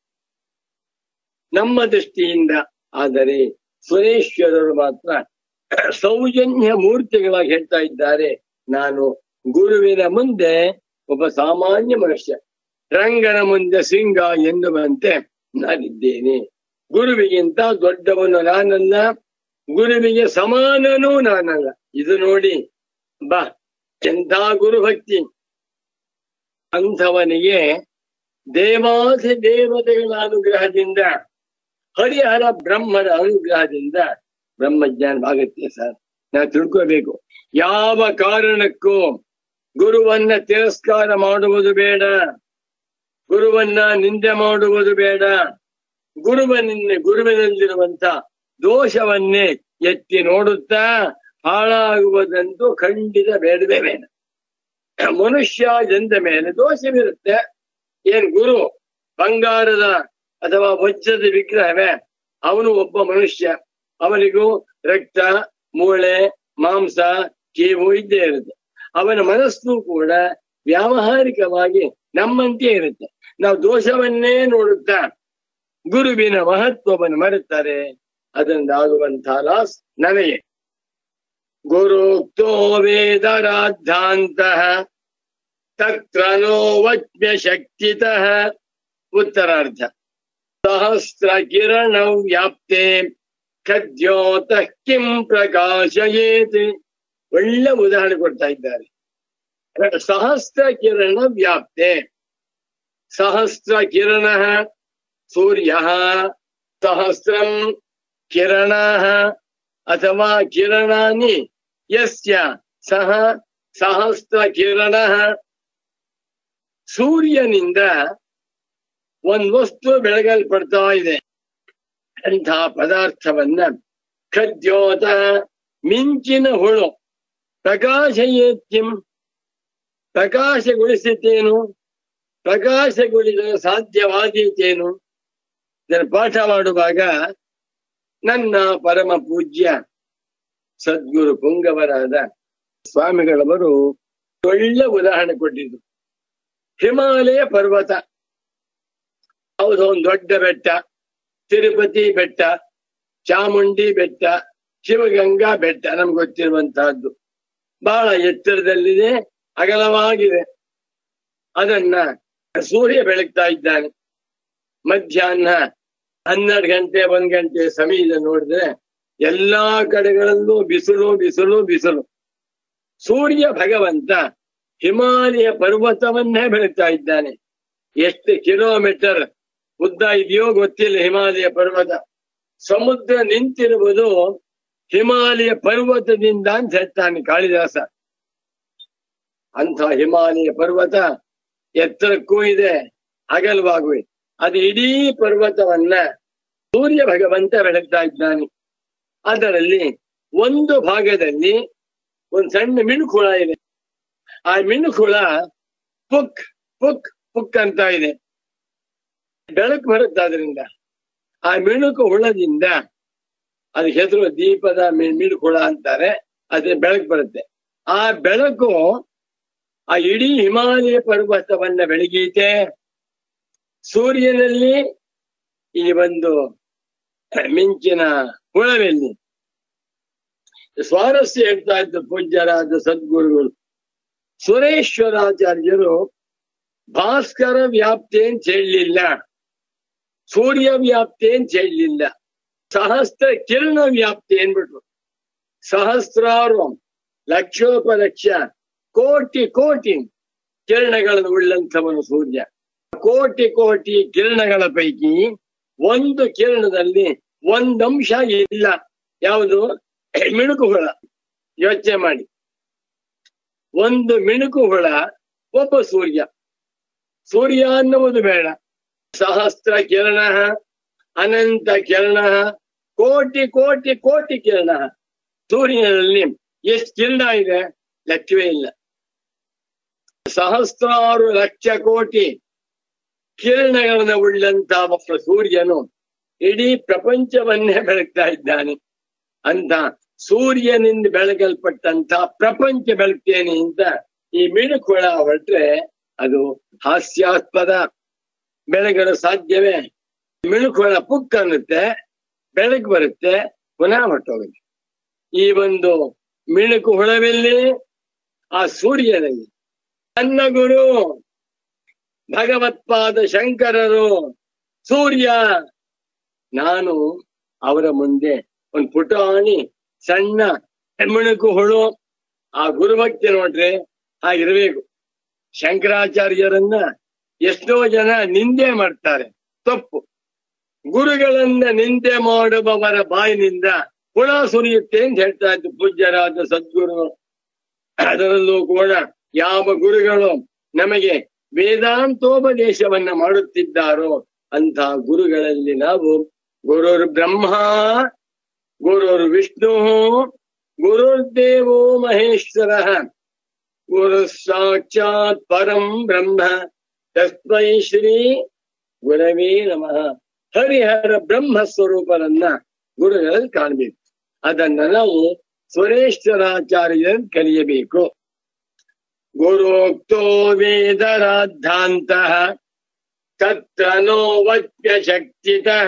ನಮ್ಮ ದೃಷ್ಟಿಯಿಂದ ಆದರೆ ಸುರೇಶ್ವರರು ಮಾತ್ರ ಸೌಜನ್ಯ ಮೂರ್ತಿಗಳಾಗಿ ಹೇಳ್ತಾ ಇದ್ದಾರೆ ನಾನು ಗುರುವಿನ ಮುಂದೆ ಒಬ್ಬ ಸಾಮಾನ್ಯ ಮನುಷ್ಯ ರಂಗನ ಮುಂದೆ ಸಿಂಗ ಎನ್ನುವಂತೆ ನಾನಿದ್ದೇನೆ ಗುರುವಿಗಿಂತ ದೊಡ್ಡವನು ನಾನಲ್ಲ ಗುರುವಿಗೆ ಸಮಾನನೂ ನಾನಲ್ಲ ಇದು ನೋಡಿ ಬಾ ಎಂಥ ಗುರುಭಕ್ತಿ ಅಂಥವನಿಗೆ ದೇವಾದಿ ದೇವತೆಗಳ ಅನುಗ್ರಹದಿಂದ ಹರಿಹರ ಬ್ರಹ್ಮನ ಅನುಗ್ರಹದಿಂದ ಬ್ರಹ್ಮಜ್ಞಾನ ಆಗುತ್ತೆ ಸರ್ ನಾವು ತಿಳ್ಕೋಬೇಕು ಯಾವ ಕಾರಣಕ್ಕೂ ಗುರುವನ್ನ ತಿರಸ್ಕಾರ ಮಾಡುವುದು ಬೇಡ ಗುರುವನ್ನ ನಿಂದೆ ಮಾಡುವುದು ಬೇಡ ಗುರುವನಿನ್ನ ಗುರುವಿನಲ್ಲಿರುವಂತ ದೋಷವನ್ನೇ ಎತ್ತಿ ನೋಡುತ್ತಾ ಹಾಳಾಗುವುದಂತೂ ಖಂಡಿತ ಬೇಡವೇ ಬೇಡ ಮನುಷ್ಯ ಎಂದ ಮೇಲೆ ದೋಷವಿರುತ್ತೆ ಏನ್ ಗುರು ಬಂಗಾರದ ಅಥವಾ ವಜ್ರದ ವಿಗ್ರಹವೇ ಅವನು ಒಬ್ಬ ಮನುಷ್ಯ ಅವನಿಗೂ ರಕ್ತ ಮೂಳೆ ಮಾಂಸ ಕೀವು ಇದ್ದೇ ಇರುತ್ತೆ ಅವನ ಮನಸ್ಸು ಕೂಡ ವ್ಯಾವಹಾರಿಕವಾಗಿ ನಮ್ಮಂತೆ ಇರುತ್ತೆ ನಾವು ದೋಷವನ್ನೇ ನೋಡುತ್ತಾ ಗುರುವಿನ ಮಹತ್ವವನ್ನು ಮರೆತಾರೆ ಅದರಿಂದ ಆಗುವಂತಹ ಲಾಸ್ ನನಗೆ ಗುರುಕ್ತೋ ವೇದರಾದ್ಧಾಂತಃ ತತ್ರ ನೋ ವಜ್ಞ ಶಕ್ತಿತಃ ಉತ್ತರಾರ್ಧ ಸಹಸ್ರ ಕಿರಣ ವ್ಯಾಪ್ತೆ ಖದ್ಯೋತಃ ಕಿಂ ಪ್ರಕಾಶಯೇತ್ ಒಳ್ಳೆ ಉದಾಹರಣೆ ಕೊಡ್ತಾ ಇದ್ದಾರೆ ಸಹಸ್ರ ಕಿರಣ ವ್ಯಾಪ್ತೆ ಸಹಸ್ರ ಕಿರಣ ಸೂರ್ಯ ಸಹಸ್ರಂ ಕಿರಣ ಅಥವಾ ಕಿರಣಾನಿ ಯಸ್ಯ ಸಹ ಸಹಸ್ರ ಕಿರಣ ಸೂರ್ಯನಿಂದ ಒಂದ್ ವಸ್ತು ಬೆಳಗಲ್ಪಡ್ತಾ ಇದೆ ಅಂಥ ಪದಾರ್ಥವನ್ನ ಖದ್ಯೋತ ಮಿಂಚಿನ ಹುಳು ಪ್ರಕಾಶಯೇತ್ಯಂ ಪ್ರಕಾಶಗೊಳಿಸಿತೇನು ಪ್ರಕಾಶಗೊಳಿಸಲು ಸಾಧ್ಯವಾದೀತೇನು ಇದನ್ನು ಪಾಠ ಮಾಡುವಾಗ ನನ್ನ ಪರಮ ಪೂಜ್ಯ ಸದ್ಗುರು ಪುಂಗವರಾದ ಸ್ವಾಮಿಗಳವರು ಒಳ್ಳೆ ಉದಾಹರಣೆ ಕೊಟ್ಟಿದ್ದು ಹಿಮಾಲಯ ಪರ್ವತ ಹೌದು ಒಂದು ದೊಡ್ಡ ಬೆಟ್ಟ ತಿರುಪತಿ ಬೆಟ್ಟ ಚಾಮುಂಡಿ ಬೆಟ್ಟ ಶಿವಗಂಗಾ ಬೆಟ್ಟ ನಮ್ಗೆ ಗೊತ್ತಿರುವಂತಹದ್ದು ಬಹಳ ಎತ್ತರದಲ್ಲಿದೆ ಅಗಲವಾಗಿದೆ ಅದನ್ನ ಸೂರ್ಯ ಬೆಳಗ್ತಾ ಇದ್ದಾನೆ ಮಧ್ಯಾಹ್ನ ಹನ್ನೆರಡು ಗಂಟೆ ಒಂದ್ ಗಂಟೆ ಸಮಯದ ನೋಡಿದ್ರೆ ಎಲ್ಲಾ ಕಡೆಗಳಲ್ಲೂ ಬಿಸಿಲು ಬಿಸಿಲು ಬಿಸಿಲು ಸೂರ್ಯ ಭಗವಂತ ಹಿಮಾಲಯ ಪರ್ವತವನ್ನೇ ಬೆಳಗ್ತಾ ಇದ್ದಾನೆ ಎಷ್ಟು ಕಿಲೋಮೀಟರ್ ಉದ್ದ ಇದೆಯೋ ಗೊತ್ತಿಲ್ಲ ಹಿಮಾಲಯ ಪರ್ವತ ಸಮುದ್ರ ನಿಂತಿರುವುದು ಹಿಮಾಲಯ ಪರ್ವತದಿಂದ ಅಂತ ಹೇಳ್ತಾನೆ ಕಾಳಿದಾಸ ಅಂಥ ಹಿಮಾಲಯ ಪರ್ವತ ಎತ್ತರಕ್ಕೂ ಇದೆ ಅಗಲವಾಗೂ ಇದೆ ಅದು ಇಡೀ ಪರ್ವತವನ್ನ ಸೂರ್ಯ ಭಗವಂತ ಬೆಳಗ್ತಾ ಇದ್ದಾನೆ ಅದರಲ್ಲಿ ಒಂದು ಭಾಗದಲ್ಲಿ ಒಂದು ಸಣ್ಣ ಮಿಣುಕುಳ ಇದೆ ಆ ಮಿಣುಕುಳ ಪುಕ್ ಪುಕ್ ಪುಕ್ ಅಂತ ಇದೆ ಬೆಳಕು ಬರುತ್ತೆ ಅದರಿಂದ ಆ ಮಿಣುಕು ಹುಳದಿಂದ ಅದು ಹೆಸರು ದೀಪದ ಮಿ- ಮಿಣುಕುಳ ಅಂತಾರೆ ಅದೇ ಬೆಳಕು ಬರುತ್ತೆ ಆ ಬೆಳಕು ಆ ಇಡೀ ಹಿಮಾಲಯ ಪರ್ವತವನ್ನ ಬೆಳಗೀತೆ ಸೂರ್ಯನಲ್ಲಿ ಈ ಒಂದು ಮಿಂಚಿನ ಹುಳವೆಲ್ಲಿ ಸ್ವಾರಸ್ಯ ಹೇಳ್ತಾ ಇದ್ದ ಪೂಜ್ಯರಾದ ಸದ್ಗುರುಗಳು ಸುರೇಶ್ವರಾಚಾರ್ಯರು ಭಾಸ್ಕರ ವ್ಯಾಪ್ತಿ ಅಂತ ಹೇಳಲಿಲ್ಲ ಸೂರ್ಯ ವ್ಯಾಪ್ತಿ ಅಂತ ಹೇಳಲಿಲ್ಲ ಸಹಸ್ರ ಕಿರಣ ವ್ಯಾಪ್ತಿ ಏನ್ಬಿಟ್ರು ಸಹಸ್ರಾರು ಲಕ್ಷೋಪಲಕ್ಷ ಕೋಟಿ ಕೋಟಿ ಕಿರಣಗಳನ್ನು ಉಳ್ಳಂಥವನು ಸೂರ್ಯ ಕೋಟಿ ಕೋಟಿ ಕಿರಣಗಳ ಪೈಕಿ ಒಂದು ಕಿರಣದಲ್ಲಿ ಒಂದಂಶ ಇಲ್ಲ ಯಾವುದು ಮಿಣುಕು ಹುಳ ಯೋಚನೆ ಮಾಡಿ ಒಂದು ಮಿಣುಕು ಹುಳ ಒಬ್ಬ ಸೂರ್ಯ ಸೂರ್ಯ ಅನ್ನುವುದು ಬೇಡ ಸಹಸ್ರ ಕಿರಣ ಅನಂತ ಕಿರಣ ಕೋಟಿ ಕೋಟಿ ಕೋಟಿ ಕಿರಣ ಸೂರ್ಯನಲ್ಲಿ ಎಷ್ಟು ಕಿರಣ ಇದೆ ಲೆಕ್ಕವೇ ಇಲ್ಲ ಸಹಸ್ರಾರು ಲಕ್ಷ ಕೋಟಿ ಕಿರಣಗಳನ್ನು ಉಳ್ಳಂತ ಒಬ್ಬ ಸೂರ್ಯನು ಇಡೀ ಪ್ರಪಂಚವನ್ನೇ ಬೆಳಗ್ತಾ ಇದ್ದಾನೆ ಅಂತ ಸೂರ್ಯನಿಂದ ಬೆಳಗಲ್ಪಟ್ಟಂತ ಪ್ರಪಂಚ ಬೆಳಗ್ತೇನೆ ಅಂತ ಈ ಮಿಣುಕೊಳ ಹೊರಟ್ರೆ ಅದು ಹಾಸ್ಯಾಸ್ಪದ ಬೆಳಗಲು ಸಾಧ್ಯವೇ ಮಿಣುಕೊಳ ಪುಕ್ ಅನ್ನುತ್ತೆ ಬೆಳಕು ಬರುತ್ತೆ ಪುನಃ ಹೊರಟೋಗುತ್ತೆ ಈ ಒಂದು ಮಿಣುಕು ಹುಳವೆಲ್ಲಿ ಆ ಸೂರ್ಯನಲ್ಲಿ ನನ್ನ ಗುರು ಭಗವತ್ಪಾದ ಶಂಕರರು ಸೂರ್ಯ ನಾನು ಅವರ ಮುಂದೆ ಒಂದು ಪುಟಾಣಿ ಸಣ್ಣ ಮಿಣುಕು ಹುಳು ಆ ಗುರುಭಕ್ತಿ ನೋಡ್ರೆ ಹಾಗಿರ್ಬೇಕು ಶಂಕರಾಚಾರ್ಯರನ್ನ ಎಷ್ಟೋ ಜನ ನಿಂದೆ ಮಾಡ್ತಾರೆ ತಪ್ಪು ಗುರುಗಳನ್ನ ನಿಂದೆ ಮಾಡುವವರ ಬಾಯಿನಿಂದ ಹುಳ ಸುರಿಯುತ್ತೆ ಅಂತ ಹೇಳ್ತಾ ಇದ್ದು ಪೂಜ್ಯರಾದ ಸದ್ಗುರು ಅದರಲ್ಲೂ ಕೂಡ ಯಾವ ಗುರುಗಳು ನಮಗೆ ವೇದಾಂತೋಪದೇಶವನ್ನ ಮಾಡುತ್ತಿದ್ದಾರೋ ಅಂತ ಗುರುಗಳಲ್ಲಿ ನಾವು ಗುರುರ್ ಬ್ರಹ್ಮ ಗುರುರ್ ವಿಷ್ಣು ಗುರುರ್ದೇವೋ ಮಹೇಶ್ವರ ಗುರು ಸಾಕ್ಷಾತ್ ಪರಂ ಬ್ರಹ್ಮ ತಸ್ಮೈ ಶ್ರೀ ಗುರವೇ ನಮಃ ಹರಿಹರ ಬ್ರಹ್ಮ ಸ್ವರೂಪರನ್ನ ಗುರುಗಳಲ್ಲಿ ಕಾಣಬೇಕು ಅದನ್ನ ನಾವು ಸ್ವರೇಶ್ವರಾಚಾರ್ಯರ ಕಲಿಯಬೇಕು ಗುರೋಕ್ತೋ ವೇದರಾದ್ಧಾಂತಃ ತತ್ರ ನೋ ವಕ್ಯ ಶಕ್ತಿತಃ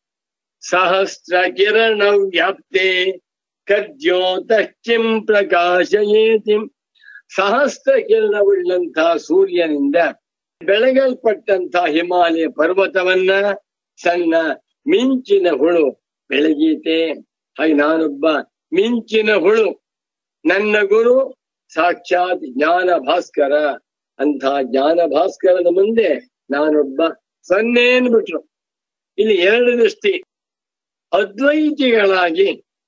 ಸಹಸ್ರ ಕಿರಣ ವ್ಯಾಪ್ತೆ ಕದ್ಯೋತಃ ಕಿಂ ಪ್ರಕಾಶಯೇತಿ ಸಹಸ್ರ ಕಿರಣವುಳ್ಳಂತಹ ಸೂರ್ಯನಿಂದ ಬೆಳಗಲ್ಪಟ್ಟಂತಹ ಹಿಮಾಲಯ ಪರ್ವತವನ್ನ ಸಣ್ಣ ಮಿಂಚಿನ ಹುಳು ಬೆಳಗೀತೆ ಹಾಗೆ ನಾನೊಬ್ಬ ಮಿಂಚಿನ ಹುಳು ನನ್ನ ಗುರು ಸಾಕ್ಷಾತ್ ಜ್ಞಾನ ಭಾಸ್ಕರ ಅಂತ ಜ್ಞಾನ ಭಾಸ್ಕರದ ಮುಂದೆ ನಾನೊಬ್ಬ ಸೊನ್ನೆ ಬಿಟ್ರು ಇಲ್ಲಿ ಎರಡು ದೃಷ್ಟಿ ಅದ್ವೈತಿಗಳಾಗಿ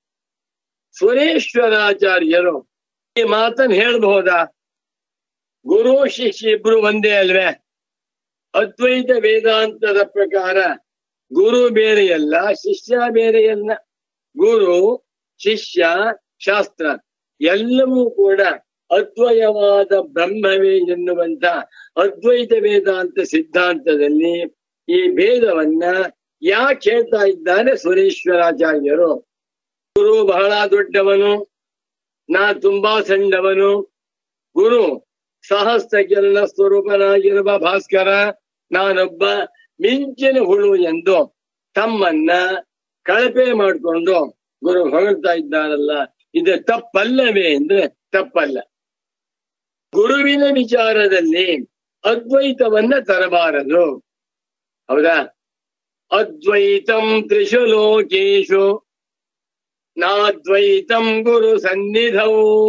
ಸುರೇಶ್ವರಾಚಾರ್ಯರು ಈ ಮಾತನ್ನು ಹೇಳ್ಬಹುದಾ ಗುರು ಶಿಷ್ಯ ಇಬ್ರು ಒಂದೇ ಅಲ್ವೇ ಅದ್ವೈತ ವೇದಾಂತದ ಪ್ರಕಾರ ಗುರು ಬೇರೆಯಲ್ಲ ಶಿಷ್ಯ ಬೇರೆಯಲ್ಲ ಗುರು ಶಿಷ್ಯ ಶಾಸ್ತ್ರ ಎಲ್ಲವೂ ಕೂಡ ಅದ್ವಯವಾದ ಬ್ರಹ್ಮವೇ ಎನ್ನುವಂತ ಅದ್ವೈತ ವೇದಾಂತ ಸಿದ್ಧಾಂತದಲ್ಲಿ ಈ ಭೇದವನ್ನ ಯಾಕೆ ಹೇಳ್ತಾ ಇದ್ದಾರೆ ಸುರೇಶ್ವರಾಚಾರ್ಯರು ಗುರು ಬಹಳ ದೊಡ್ಡವನು ನಾ ತುಂಬಾ ಸಣ್ಣವನು ಗುರು ಸಹಸ್ರ ಕಿರಣ ಸ್ವರೂಪನಾಗಿರುವ ಭಾಸ್ಕರ ನಾನೊಬ್ಬ ಮಿಂಚಿನ ಹುಳು ಎಂದು ತಮ್ಮನ್ನ ಕಳಪೆ ಮಾಡಿಕೊಂಡು ಗುರು ಹೊಗಳ್ತಾ ಇದ್ದಾರಲ್ಲ ಇದು ತಪ್ಪಲ್ಲವೇ ಅಂದ್ರೆ ತಪ್ಪಲ್ಲ ಗುರುವಿನ ವಿಚಾರದಲ್ಲಿ ಅದ್ವೈತವನ್ನ ತರಬಾರದು ಹೌದಾ ಅದ್ವೈತಂ ತ್ರಿಷು ಲೋಕೇಶು ನಾದ್ವೈತಂ ಗುರು ಸನ್ನಿಧೌ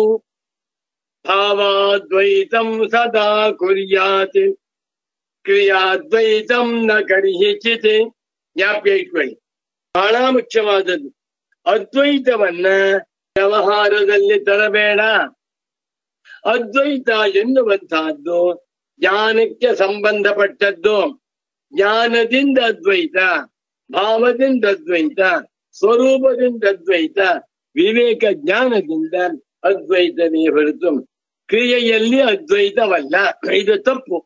ಭಾವಾದ್ವೈತಂ ಸದಾ ಕುರ್ಯಾತ್ ಕ್ರಿಯಾದ್ವೈತಂ ನ ಕರಿಹಿಚಿತ್ ಜ್ಞಾಪ್ಯ ಇಟ್ಕೊಳ್ಳಿ ಬಹಳ ಮುಖ್ಯವಾದದ್ದು ಅದ್ವೈತವನ್ನ ವ್ಯವಹಾರದಲ್ಲಿ ತರಬೇಡ ಅದ್ವೈತ ಎನ್ನುವಂತಹದ್ದು ಜ್ಞಾನಕ್ಕೆ ಸಂಬಂಧಪಟ್ಟದ್ದು ಜ್ಞಾನದಿಂದ ಅದ್ವೈತ ಭಾವದಿಂದ ಅದ್ವೈತ ಸ್ವರೂಪದಿಂದ ಅದ್ವೈತ ವಿವೇಕ ಜ್ಞಾನದಿಂದ ಅದ್ವೈತವೇ ಹೊರತು ಕ್ರಿಯೆಯಲ್ಲಿ ಅದ್ವೈತವಲ್ಲ ಇದು ತಪ್ಪು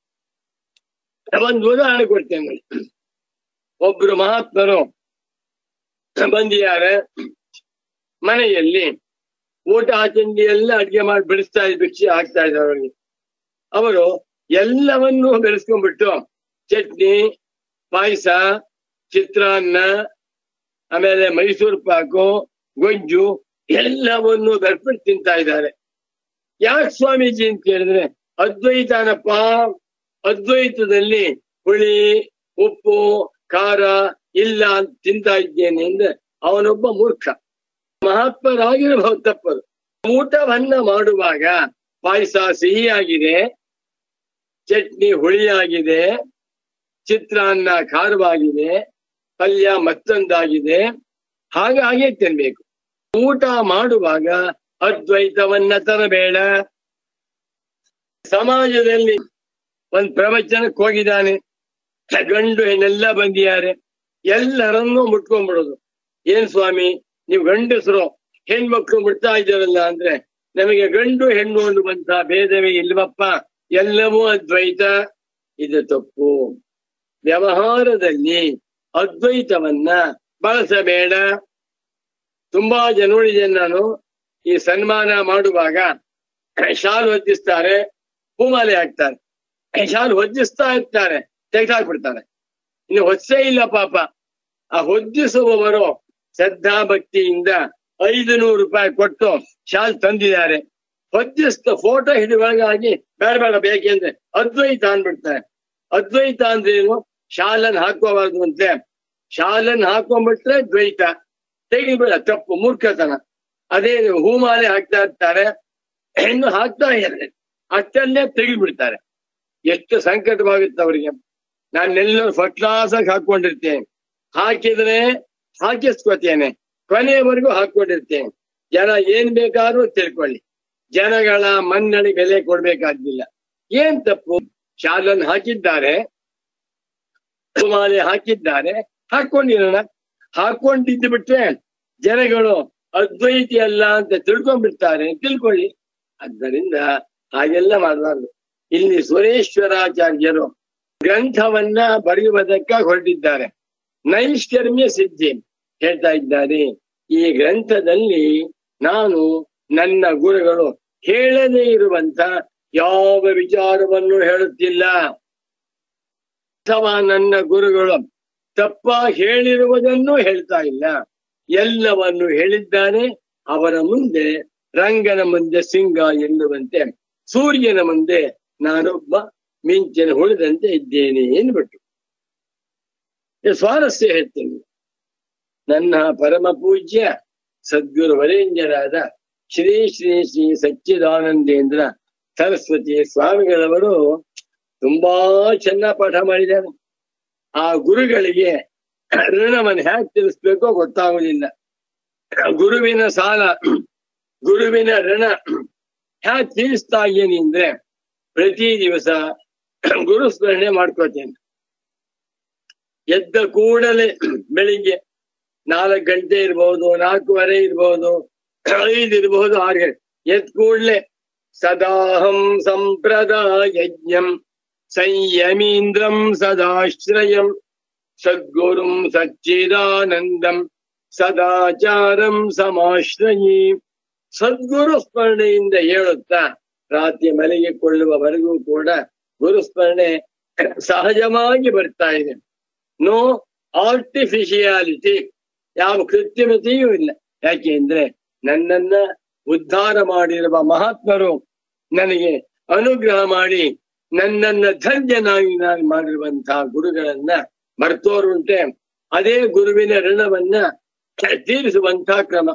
ಒಂದು ಉದಾಹರಣೆ ಕೊಡ್ತೇನೆ ನೋಡಿ ಒಬ್ರು ಮಹಾತ್ಮರು ಬಂದಿದ್ದಾರೆ ಮನೆಯಲ್ಲಿ ಊಟ ತಿಂಡಿ ಎಲ್ಲ ಅಡ್ಗೆ ಮಾಡಿ ಬೆಳೆಸ್ತಾ ಇದ್ ಭಿಕ್ಷೆ ಹಾಕ್ತಾ ಇದ್ದಾರೆ ಅವರಿಗೆ ಅವರು ಎಲ್ಲವನ್ನೂ ಬೆಳೆಸ್ಕೊಂಡ್ಬಿಟ್ಟು ಚಟ್ನಿ ಪಾಯಸ ಚಿತ್ರಾನ್ನ ಆಮೇಲೆ ಮೈಸೂರು ಪಾಕು ಗೊಜ್ಜು ಎಲ್ಲವನ್ನು ಬೆರ್ಬಿಟ್ಟು ತಿಂತಾ ಇದ್ದಾರೆ ಯಾಕೆ ಸ್ವಾಮೀಜಿ ಅಂತ ಕೇಳಿದ್ರೆ ಅದ್ವೈತನಪ್ಪ ಅದ್ವೈತದಲ್ಲಿ ಹುಳಿ ಉಪ್ಪು ಖಾರ ಇಲ್ಲ ಅಂತ ತಿಂತಾ ಇದ್ದೇನೆ ಅಂದ್ರೆ ಅವನೊಬ್ಬ ಮೂರ್ಖ ಮಹಾತ್ಮರಾಗಿರಬಹುದು ತಪ್ಪದು ಊಟವನ್ನ ಮಾಡುವಾಗ ಪಾಯಸ ಸಿಹಿಯಾಗಿದೆ ಚಟ್ನಿ ಹುಳಿಯಾಗಿದೆ ಚಿತ್ರಾನ್ನ ಖಾರವಾಗಿದೆ ಪಲ್ಯ ಮತ್ತೊಂದಾಗಿದೆ ಹಾಗಾಗೆ ತಿನ್ಬೇಕು ಊಟ ಮಾಡುವಾಗ ಅದ್ವೈತವನ್ನ ತರಬೇಡ ಸಮಾಜದಲ್ಲಿ ಒಂದ್ ಪ್ರವಚನಕ್ಕೆ ಹೋಗಿದ್ದಾನೆ ಗಂಡು ಹೆಣ್ಣೆಲ್ಲ ಬಂದಿದ್ದಾರೆ ಎಲ್ಲರನ್ನೂ ಮುಟ್ಕೊಂಡ್ಬಿಡೋದು ಏನ್ ಸ್ವಾಮಿ ನೀವು ಗಂಡಸರು ಹೆಣ್ಮಕ್ಳು ಮುಟ್ತಾ ಇದ್ದಾರಲ್ಲ ಅಂದ್ರೆ ನಮಗೆ ಗಂಡು ಹೆಣ್ಣು ಅನ್ನುವಂತ ಭೇದವೇ ಇಲ್ವಪ್ಪ ಎಲ್ಲವೂ ಅದ್ವೈತ ಇದು ತಪ್ಪು ವ್ಯವಹಾರದಲ್ಲಿ ಅದ್ವೈತವನ್ನ ಬಳಸಬೇಡ ತುಂಬಾ ಜನ ನೋಡಿದ್ದೇನೆ ನಾನು ಈ ಸನ್ಮಾನ ಮಾಡುವಾಗ ಶಾಲು ಹೊದ್ದಿಸ್ತಾರೆ ಹೂಮಾಲೆ ಹಾಕ್ತಾರೆ ಶಾಲು ಹೊದ್ದಿಸ್ತಾ ಇರ್ತಾರೆ ತೆಗೆದಾಕ್ಬಿಡ್ತಾರೆ ಇನ್ನು ಹೊಚ್ಚೇ ಇಲ್ಲ ಪಾಪ ಆ ಹೊದ್ದಿಸುವವರು ಶ್ರದ್ಧಾ ಭಕ್ತಿಯಿಂದ ಐದು ನೂರು ರೂಪಾಯಿ ಕೊಟ್ಟು ಶಾಲ್ ತಂದಿದ್ದಾರೆ ಹೊದ್ದಿಸ್ತ ಫೋಟೋ ಹಿಡಿಯುವಾಗಾಗಿ ಬೇಡ ಬೇಡ ಬೇಕೆಂದ್ರೆ ಅದ್ವೈತ ಅಂದ್ಬಿಡ್ತಾರೆ ಅದ್ವೈತ ಅಂದ್ರೆ ಏನು ಶಾಲನ್ ಹಾಕೋಬಾರ್ದು ಅಂತೆ ಶಾಲನ್ ಹಾಕೊಂಡ್ಬಿಟ್ರೆ ದ್ವೈತ ತೆಗಿಬೇಡ ತಪ್ಪು ಮೂರ್ಖತನ ಅದೇ ಹೂಮಾಲೆ ಹಾಕ್ತಾ ಇರ್ತಾರೆ ಹೆಣ್ಣು ಹಾಕ್ತಾ ಇದ್ದಾರೆ ಅಷ್ಟನ್ನೇ ತೆಗಿಬಿಡ್ತಾರೆ ಎಷ್ಟು ಸಂಕಟವಾಗುತ್ತೆ ಅವರಿಗೆ ನಾನೆಲ್ಲ ಫಸ್ಟ್ ಕ್ಲಾಸ್ ಆಗಿ ಹಾಕೊಂಡಿರ್ತೇನೆ ಹಾಕಿದ್ರೆ ಹಾಕಿಸ್ಕೋತೇನೆ ಕೊನೆಯವರೆಗೂ ಹಾಕೊಂಡಿರ್ತೇನೆ ಜನ ಏನ್ ಬೇಕಾದ್ರೂ ತಿಳ್ಕೊಳ್ಳಿ ಜನಗಳ ಮನ್ನಣಿ ಬೆಲೆ ಕೊಡ್ಬೇಕಾಗಿಲ್ಲ ಏನ್ ತಪ್ಪು ಶಾಲನ್ ಹಾಕಿದ್ದಾರೆ ಮಾಲೆ ಹಾಕಿದ್ದಾರೆ ಹಾಕೊಂಡಿರೋಣ ಹಾಕೊಂಡಿದ್ದು ಬಿಟ್ರೆ ಜನಗಳು ಅದ್ವೈತಿ ಅಲ್ಲ ಅಂತ ತಿಳ್ಕೊಂಡ್ಬಿಡ್ತಾರೆ ತಿಳ್ಕೊಳ್ಳಿ ಆದ್ದರಿಂದ ಹಾಗೆಲ್ಲ ಮಾಡಬಾರ್ದು ಇಲ್ಲಿ ಸುರೇಶ್ವರಾಚಾರ್ಯರು ಗ್ರಂಥವನ್ನ ಬರೆಯುವುದಕ್ಕಾಗಿ ಹೊರಟಿದ್ದಾರೆ ನೈಷ್ಕರ್ಮ್ಯ ಸಿದ್ಧಿ ಹೇಳ್ತಾ ಇದ್ದಾರೆ ಈ ಗ್ರಂಥದಲ್ಲಿ ನಾನು ನನ್ನ ಗುರುಗಳು ಹೇಳದೇ ಇರುವಂತ ಯಾವ ವಿಚಾರವನ್ನು ಹೇಳುತ್ತಿಲ್ಲ ಅಥವಾ ನನ್ನ ಗುರುಗಳು ತಪ್ಪ ಹೇಳಿರುವುದನ್ನು ಹೇಳ್ತಾ ಇಲ್ಲ ಎಲ್ಲವನ್ನು ಹೇಳಿದ್ದಾರೆ ಅವರ ಮುಂದೆ ರಂಗನ ಮುಂದೆ ಸಿಂಗ ಎನ್ನುವಂತೆ ಸೂರ್ಯನ ಮುಂದೆ ನಾನೊಬ್ಬ ಮಿಂಚಿನ ಉಳಿದಂತೆ ಇದ್ದೇನೆ ಎಂದ್ಬಿಟ್ಟು ಇದು ಸ್ವಾರಸ್ಯ ಹೇಳ್ತೀನಿ ನನ್ನ ಪರಮ ಪೂಜ್ಯ ಸದ್ಗುರು ವರೇಣ್ಯರಾದ ಶ್ರೀ ಶ್ರೀ ಶ್ರೀ ಸಚ್ಚಿದಾನಂದೇಂದ್ರ ಸರಸ್ವತಿ ಸ್ವಾಮಿಗಳವರು ತುಂಬಾ ಚೆನ್ನಾಗಿ ಪಾಠ ಮಾಡಿದ್ದಾರೆ ಆ ಗುರುಗಳಿಗೆ ಋಣವನ್ನು ಹ್ಯಾಕ್ ತಿಳಿಸ್ಬೇಕೋ ಗೊತ್ತಾಗುದಿಲ್ಲ ಗುರುವಿನ ಸಾಲ ಗುರುವಿನ ಋಣ ಹ್ಯಾಕ್ ತೀರಿಸ್ತಾ ಇದ್ದೀನಿ ಅಂದ್ರೆ ಪ್ರತಿ ದಿವಸ ಗುರು ಸ್ಮರಣೆ ಮಾಡ್ಕೋತೇನೆ ಎದ್ದ ಕೂಡಲೇ ಬೆಳಿಗ್ಗೆ ನಾಲ್ಕು ಗಂಟೆ ಇರ್ಬೋದು ನಾಲ್ಕೂವರೆ ಇರ್ಬೋದು ಐದು ಇರ್ಬೋದು ಆರು ಗಂಟೆ ಎದ್ ಕೂಡ್ಲೆ ಸದಾಹಂ ಸಂಪ್ರದಾಯಜ್ಞಂ ಸಂಯಮೀಂದ್ರಂ ಸದಾಶ್ರಯಂ ಸದ್ಗುರುಂ ಸಚ್ಚಿದಾನಂದಂ ಸದಾಚಾರಂ ಸಮಾಶ್ರಯಿ ಸದ್ಗುರು ಸ್ಮರಣೆಯಿಂದ ಹೇಳುತ್ತಾ ರಾತ್ರಿ ಮಲಗಿಕೊಳ್ಳುವವರೆಗೂ ಕೂಡ ಗುರುಸ್ಮರಣೆ ಸಹಜವಾಗಿ ಬರ್ತಾ ಇದೆ ನೋ ಆರ್ಟಿಫಿಷಿಯಾಲಿಟಿ ಯಾವ ಕೃತ್ರಿಮತೆಯೂ ಇಲ್ಲ ಯಾಕೆ ಅಂದ್ರೆ ನನ್ನನ್ನ ಉದ್ಧಾರ ಮಾಡಿರುವ ಮಹಾತ್ಮರು ನನಗೆ ಅನುಗ್ರಹ ಮಾಡಿ ನನ್ನನ್ನ ಧನ್ಯನಾಗಿ ನಾನು ಮಾಡಿರುವಂತಹ ಗುರುಗಳನ್ನ ಮರ್ತೋರುಂಟೆ ಅದೇ ಗುರುವಿನ ಋಣವನ್ನ ತೀರಿಸುವಂತಹ ಕ್ರಮ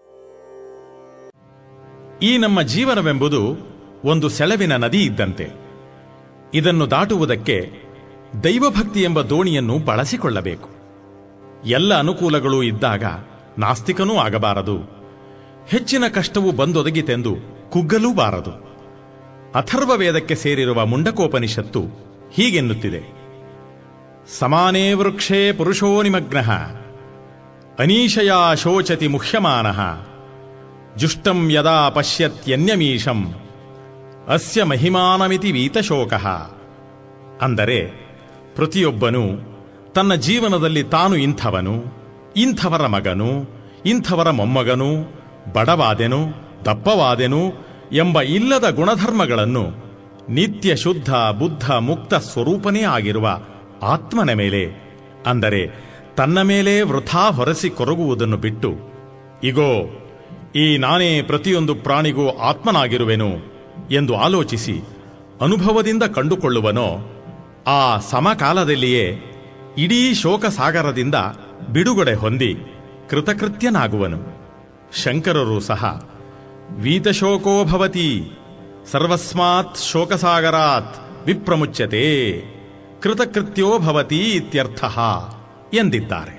ಈ ನಮ್ಮ ಜೀವನವೆಂಬುದು ಒಂದು ಸೆಳವಿನ ನದಿ ಇದ್ದಂತೆ ಇದನ್ನು ದಾಟುವುದಕ್ಕೆ ದೈವಭಕ್ತಿ ಎಂಬ ದೋಣಿಯನ್ನು ಬಳಸಿಕೊಳ್ಳಬೇಕು ಎಲ್ಲ ಅನುಕೂಲಗಳು ಇದ್ದಾಗ ನಾಸ್ತಿಕನೂ ಆಗಬಾರದು ಹೆಚ್ಚಿನ ಕಷ್ಟವು ಬಂದೊದಗಿತೆಂದು ಕುಗ್ಗಲೂ ಬಾರದು ಅಥರ್ವ ವೇದಕ್ಕೆ ಸೇರಿರುವ ಮುಂಡಕೋಪನಿಷತ್ತು ಹೀಗೆನ್ನುತ್ತಿದೆ ಸಮಾನೇ ವೃಕ್ಷೇ ಪುರುಷೋ ನಿಮಗ್ನಃ ಅನೀಶಯಾ ಶೋಚತಿ ಮುಹ್ಯಮಾನಃ ಜುಷ್ಟಂ ಯದಾ ಪಶ್ಯತ್ಯನ್ಯಮೀಶಂ ಅಸ್ಯ ಮಹಿಮಾನಮಿತಿ ವೀತಶೋಕಃ ಅಂದರೆ ಪ್ರತಿಯೊಬ್ಬನೂ ತನ್ನ ಜೀವನದಲ್ಲಿ ತಾನು ಇಂಥವನು ಇಂಥವರ ಮಗನು ಇಂಥವರ ಮೊಮ್ಮಗನು ಬಡವಾದೆನು ದಪ್ಪವಾದೆನು ಎಂಬ ಇಲ್ಲದ ಗುಣಧರ್ಮಗಳನ್ನು ನಿತ್ಯ ಶುದ್ಧ ಬುದ್ಧ ಮುಕ್ತ ಸ್ವರೂಪನೇ ಆಗಿರುವ ಆತ್ಮನ ಮೇಲೆ ಅಂದರೆ ತನ್ನ ಮೇಲೆ ವೃಥಾ ಹೊರಸಿ ಕೊರಗುವುದನ್ನು ಬಿಟ್ಟು ಇಗೋ ಈ ನಾನೇ ಪ್ರತಿಯೊಂದು ಪ್ರಾಣಿಗೂ ಆತ್ಮನಾಗಿರುವೆನು ಎಂದು ಆಲೋಚಿಸಿ ಅನುಭವದಿಂದ ಕಂಡುಕೊಳ್ಳುವನೋ ಆ ಸಮಕಾಲದಲ್ಲಿಯೇ ಇಡೀ ಶೋಕಸಾಗರದಿಂದ ಬಿಡುಗಡೆ ಹೊಂದಿ ಕೃತಕೃತ್ಯನಾಗುವನು ಶಂಕರರು ಸಹ ವೀತಶೋಕೋ ಭವತಿ ಸರ್ವಸ್ಮಾತ್ ಶೋಕಸಾಗರಾತ್ ವಿಪ್ರಮುಚ್ಯತೆ ಕೃತಕೃತ್ಯೋ ಭವತಿ ಇತ್ಯರ್ಥ ಎಂದಿದ್ದಾರೆ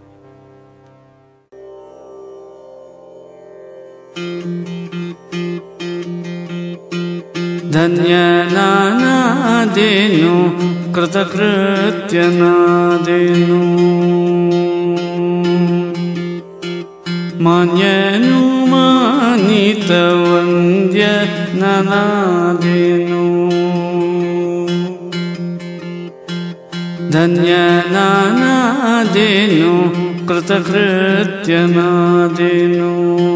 ಧನ್ಯನಾದೇನು ಕೃತಕೃತ್ಯನಾದೇನು ಮಾನ್ಯನು ಮಾನಿತ ವಂದ್ಯ ನನಾದೇನು ಧನ್ಯನಾದೇನು ಕೃತಕೃತ್ಯನಾದೇನು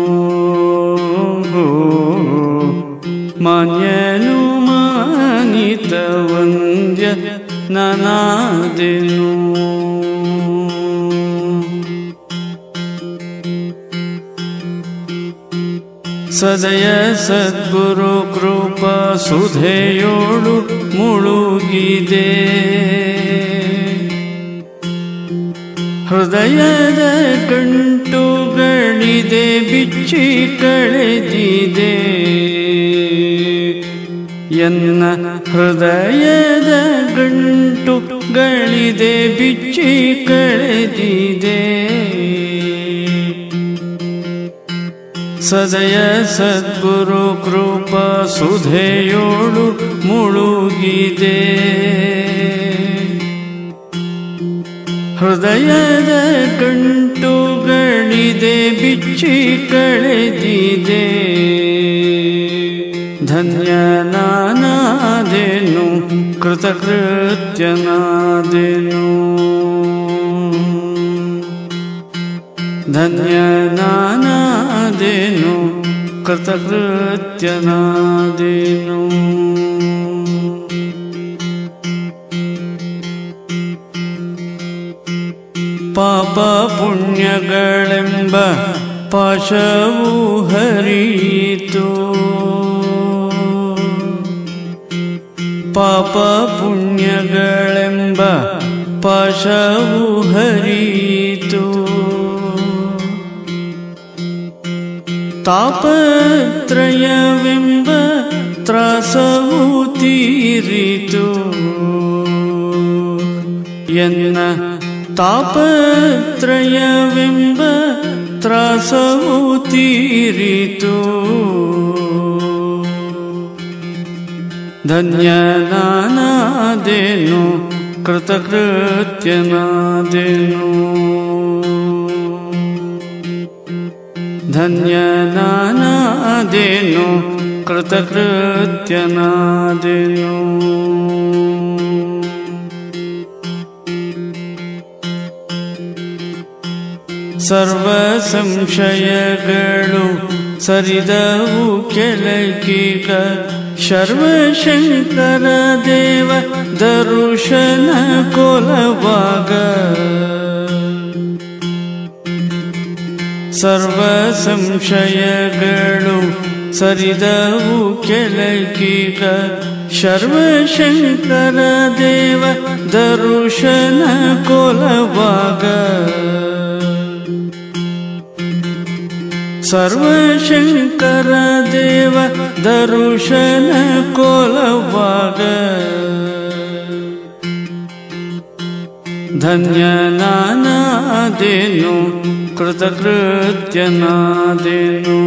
ಮಾನ್ಯನು ಮಾನಿತ ವಂದ್ಯ ನನಾದೆನು ಸದಯ ಸದ್ಗುರು ಕೃಪ ಸುಧೆಯೋಳು ಮುಳುಗಿದೆ ಹೃದಯದ ಗಂಟುಗಳಿದೆ ಬಿಚ್ಚಿ ಕಳೆದಿದೆ ಎನ್ನ ಹೃದಯದ ಗಂಟುಗಳಿದೆ ಬಿಚ್ಚಿ ಕಳೆದಿದೆ ಸದಯ ಸದ್ಗುರು ಕೃಪ ಸುಧೆಯೋಳು ಮುಳುಗಿದೆ ಹೃದಯದ ಗಂಟುಗಳಿದೆ ಬಿಚ್ಚಿ ಕಳೆದಿದೆ ಧನ್ಯನಾದೇನು ಕೃತಕೃತ್ಯನಾದೆನು ಧನ್ಯನಾದೇನು ಕೃತಕೃತ್ಯನಾದೇನು ಪಾಪ ಪುಣ್ಯಗಳೆಂಬ ಪಾಶವು ಹರಿಯಿತು ಪಾಪ ಪುಣ್ಯಗಳೆಂಬ ಪಾಶವು ಹರಿಯಿತು ತಾಪತ್ರಯವೆಂಬ ತ್ರಾಸವು ತೀರಿತು ಎನ್ನ ತಾಪತ್ರಯವೆಂಬ ತ್ರಾಸವು ತೀರಿತು ಧನ್ಯನಾದೇನು ಕೃತಕೃತ್ಯನಾದೆನು ಧನ್ಯನಾದೇನು ಕೃತಕೃತ್ಯನಾದೆನು ಸರ್ವ ಸಂಶಯಗಳು ಸರಿದವು ಕೆಳಗೀಗ ಶರ್ವಶಂಕರ ದೇವ ದರುಶನ ಕೊಲವಾಗ ಸರ್ವ ಸಂಶಯಗಳು ಸರಿದವು ಕೆಳಗೀಗ ಶರ್ವಶಂಕರ ದೇವ ದರುಶನ ಕೊಲವಾಗ ಸರ್ವಶಂಕರ ದೇವ ದರುಶನ ಕೊಲವಾಗ ಧನ್ಯನಾನಾದೇನು ಕೃತಕೃತ್ಯನಾದೇನು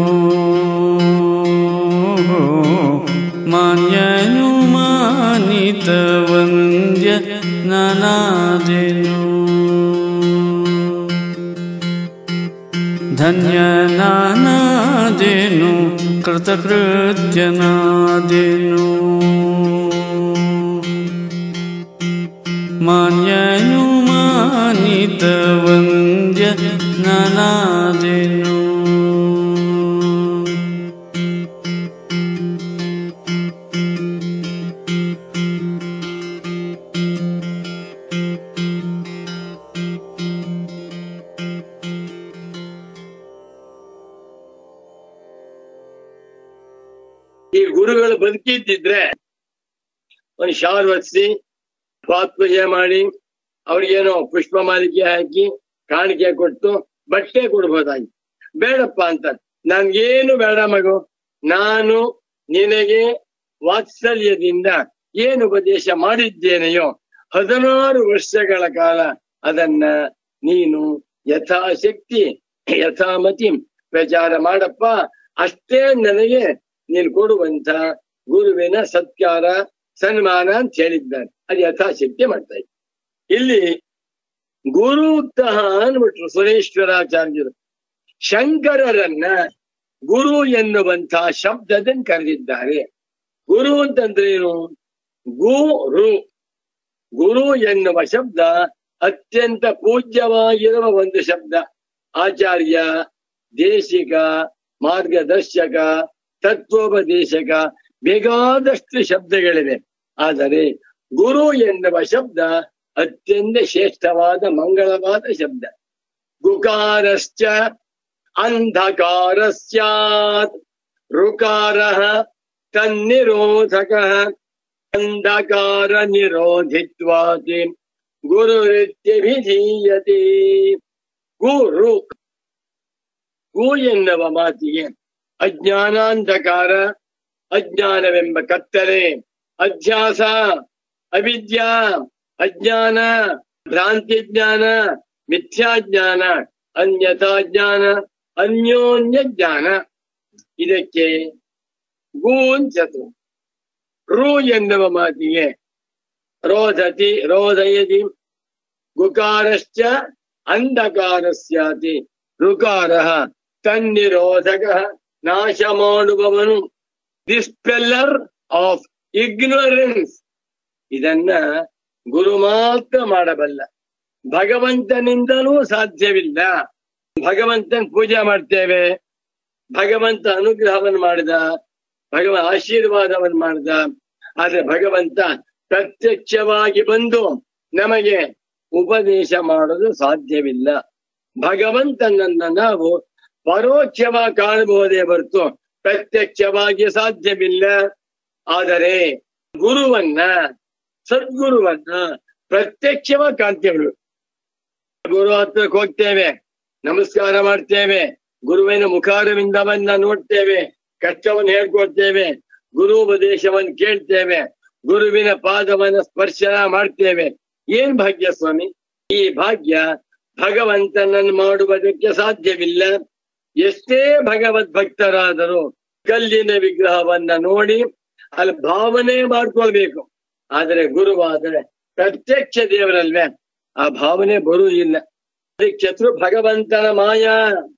ಮಾನ್ಯನು ಮಾನಿತ ವಂದ್ಯ ನಾನಾದೇನು ಧನ್ಯನಾನಾದೇನು ಕೃತಕೃತ್ಯನಾದೇನು ಮಾನ್ಯನು ಮಾನಿತ ವಂದ್ಯ ನಾನಾದೇನು ಈ ಗುರುಗಳು ಬದುಕಿದ್ದಿದ್ರೆ ಒಂದು ಶಾಲ್ ಹೊತ್ಸಿ ಪಾತ್ಪೂಜೆ ಮಾಡಿ ಅವ್ರಿಗೇನೋ ಪುಷ್ಪ ಮಾಲಿಕೆ ಹಾಕಿ ಕಾಣಿಕೆ ಕೊಟ್ಟು ಬಟ್ಟೆ ಕೊಡ್ಬೋದಾಗಿತ್ತು ಬೇಡಪ್ಪ ಅಂತ ನನ್ಗೇನು ಬೇಡ ಮಗು ನಾನು ನಿನಗೆ ವಾತ್ಸಲ್ಯದಿಂದ ಏನು ಉಪದೇಶ ಮಾಡಿದ್ದೇನೆಯೋ ಹದಿನಾರು ವರ್ಷಗಳ ಕಾಲ ಅದನ್ನ ನೀನು ಯಥಾಶಕ್ತಿ ಯಥಾಮತಿ ಪ್ರಚಾರ ಮಾಡಪ್ಪ ಅಷ್ಟೇ ನನಗೆ ನೀನು ಕೊಡುವಂತ ಗುರುವಿನ ಸತ್ಕಾರ ಸನ್ಮಾನ ಅಂತ ಹೇಳಿದ್ದಾರೆ ಅದು ಯಥಾಶಕ್ತಿ ಮಾಡ್ತಾ ಇದ್ದ ಇಲ್ಲಿ ಗುರು ಉತ್ತಹ ಅಂದ್ಬಿಟ್ರು ಸುರೇಶ್ವರಾಚಾರ್ಯರು ಶಂಕರರನ್ನ ಗುರು ಎನ್ನುವಂತ ಶಬ್ದದಿಂದ ಕರೆದಿದ್ದಾರೆ ಗುರು ಅಂತಂದ್ರೇನು ಗುರು ಗುರು ಎನ್ನುವ ಶಬ್ದ ಅತ್ಯಂತ ಪೂಜ್ಯವಾಗಿರುವ ಒಂದು ಶಬ್ದ ಆಚಾರ್ಯ ದೇಶಿಕ ಮಾರ್ಗದರ್ಶಕ ತತ್ವೋಪದೇಶಕ ಬೇಕಾದಷ್ಟು ಶಬ್ದಗಳಿವೆ ಆದರೆ ಗುರು ಎನ್ನುವ ಶಬ್ದ ಅತ್ಯಂತ ಶ್ರೇಷ್ಠವಾದ ಮಂಗಳವಾದ ಶಬ್ದ ಗುಕಾರಶ್ಚ ಅಂಧಕಾರ ಸ್ಯಾತ್ ಋಕಾರ ತನ್ನಿರೋಧಕ ಅಂಧಕಾರ ನಿರೋಧಿತ್ವಾತಿ ಗುರುರಿತ್ಯಭಿಧೀಯತೆ ಗುರು ಗು ಎನ್ನುವ ಮಾತಿಗೆ ಅಜ್ಞಾನಾಂಧಕಾರ ಅಜ್ಞಾನವೆಂಬ ಕತ್ತಲೆ ಅಧ್ಯಾಸ ಅವಿದ್ಯಾ ಅಜ್ಞಾನ ಭ್ರಾಂತಿ ಜ್ಞಾನ ಮಿಥ್ಯಾಜ್ಞಾನ ಅನ್ಯಥಾ ಜ್ಞಾನ ಅನ್ಯೋನ್ಯ ಜ್ಞಾನ ಇದಕ್ಕೆ ಗು ಅಂಚತು ರು ಎನ್ನುವ ಮಾತಿಗೆ ರೋಧತಿ ರೋಧಯತಿ ಗುಕಾರಶ್ಚ ಅಂಧಕಾರಸ್ಯಾತಿ ಋಕಾರ ತನ್ನಿರೋಧಕ ನಾಶ ಮಾಡುವವನು ಡಿಸ್ಪೆಲ್ಲರ್ ಆಫ್ ಇಗ್ನೋರೆನ್ಸ್ ಇದನ್ನ ಗುರು ಮಾತ್ರ ಮಾಡಬಲ್ಲ ಭಗವಂತನಿಂದಲೂ ಸಾಧ್ಯವಿಲ್ಲ ಭಗವಂತನ ಪೂಜೆ ಮಾಡ್ತೇವೆ ಭಗವಂತ ಅನುಗ್ರಹವನ್ನು ಮಾಡಿದ ಭಗವ ಆಶೀರ್ವಾದವನ್ನು ಮಾಡಿದ ಆದ್ರೆ ಭಗವಂತ ಪ್ರತ್ಯಕ್ಷವಾಗಿ ಬಂದು ನಮಗೆ ಉಪದೇಶ ಮಾಡೋದು ಸಾಧ್ಯವಿಲ್ಲ ಭಗವಂತನನ್ನ ನಾವು ಪರೋಕ್ಷವಾಗಿ ಕಾಣಬಹುದೇ ಹೊರತು ಪ್ರತ್ಯಕ್ಷವಾಗಿ ಸಾಧ್ಯವಿಲ್ಲ ಆದರೆ ಗುರುವನ್ನ ಸದ್ಗುರುವನ್ನ ಪ್ರತ್ಯಕ್ಷವಾಗಿ ಕಾಣ್ತೇವೆ ಗುರು ಹತ್ರಕ್ಕೆ ಹೋಗ್ತೇವೆ ನಮಸ್ಕಾರ ಮಾಡ್ತೇವೆ ಗುರುವಿನ ಮುಖಾರವಿಂದವನ್ನ ನೋಡ್ತೇವೆ ಕಷ್ಟವನ್ನು ಹೇಳ್ಕೊಡ್ತೇವೆ ಗುರು ಉಪದೇಶವನ್ನು ಕೇಳ್ತೇವೆ ಗುರುವಿನ ಪಾದವನ್ನ ಸ್ಪರ್ಶನ ಮಾಡ್ತೇವೆ ಏನ್ ಭಾಗ್ಯ ಸ್ವಾಮಿ ಈ ಭಾಗ್ಯ ಭಗವಂತನನ್ನು ಮಾಡುವುದಕ್ಕೆ ಸಾಧ್ಯವಿಲ್ಲ ಎಷ್ಟೇ ಭಗವದ್ ಭಕ್ತರಾದರೂ ಕಲ್ಲಿನ ವಿಗ್ರಹವನ್ನ ನೋಡಿ ಅಲ್ಲಿ ಭಾವನೆ ಮಾಡ್ಕೊಳ್ಬೇಕು ಆದರೆ ಗುರುವಾದರೆ ಪ್ರತ್ಯಕ್ಷ ದೇವರಲ್ವೇ ಆ ಭಾವನೆ ಬರುವುದಿಲ್ಲ ಅದಕ್ಕೆ ಭಗವಂತನ ಮಾಯಾ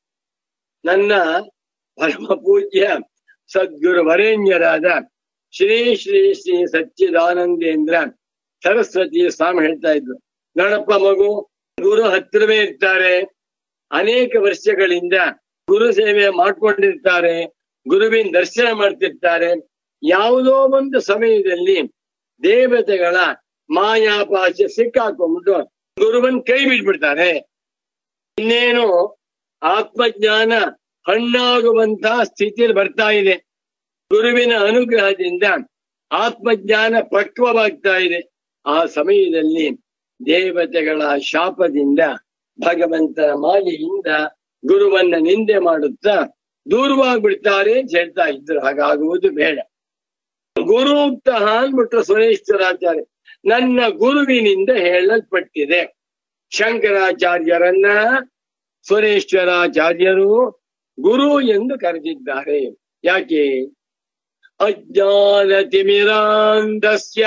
ನನ್ನ ಪರಮ ಪೂಜ್ಯ ಸದ್ಗುರು ವರೇಣ್ಯರಾದ ಶ್ರೀ ಶ್ರೀ ಶ್ರೀ ಸಚ್ಚಿದಾನಂದೇಂದ್ರ ಸರಸ್ವತಿ ಸ್ವಾಮಿ ಹೇಳ್ತಾ ಇದ್ರು ನೋಡಪ್ಪ ಮಗು ಗುರು ಹತ್ತಿರವೇ ಇರ್ತಾರೆ ಅನೇಕ ವರ್ಷಗಳಿಂದ ಗುರು ಸೇವೆ ಮಾಡ್ಕೊಂಡಿರ್ತಾರೆ ಗುರುವಿನ ದರ್ಶನ ಮಾಡ್ತಿರ್ತಾರೆ ಯಾವುದೋ ಒಂದು ಸಮಯದಲ್ಲಿ ದೇವತೆಗಳ ಮಾಯಾಪಾಶ ಸಿಕ್ಕಾಕೊಂಡ್ಬಿಟ್ಟು ಗುರುವನ್ ಕೈ ಬಿಟ್ಬಿಡ್ತಾರೆ ಇನ್ನೇನು ಆತ್ಮಜ್ಞಾನ ಹಣ್ಣಾಗುವಂತಹ ಸ್ಥಿತಿಯಲ್ಲಿ ಬರ್ತಾ ಇದೆ ಗುರುವಿನ ಅನುಗ್ರಹದಿಂದ ಆತ್ಮಜ್ಞಾನ ಪಕ್ವವಾಗ್ತಾ ಇದೆ ಆ ಸಮಯದಲ್ಲಿ ದೇವತೆಗಳ ಶಾಪದಿಂದ ಭಗವಂತನ ಮಾಯೆಯಿಂದ ಗುರುವನ್ನ ನಿಂದೆ ಮಾಡುತ್ತಾ ದೂರವಾಗ್ಬಿಡ್ತಾರೆ ಅಂತ ಹೇಳ್ತಾ ಇದ್ರು ಹಾಗಾಗುವುದು ಬೇಡ ಗುರುಕ್ತ ಅಂದ್ಬಿಟ್ರು ಸುರೇಶ್ವರಾಚಾರ್ಯ ನನ್ನ ಗುರುವಿನಿಂದ ಹೇಳಲ್ಪಟ್ಟಿದೆ ಶಂಕರಾಚಾರ್ಯರನ್ನ ಸುರೇಶ್ವರಾಚಾರ್ಯರು ಗುರು ಎಂದು ಕರೆದಿದ್ದಾರೆ ಯಾಕೆ ಅಜ್ಞಾನ ತಿಮಿರಾಂಧಸ್ಯ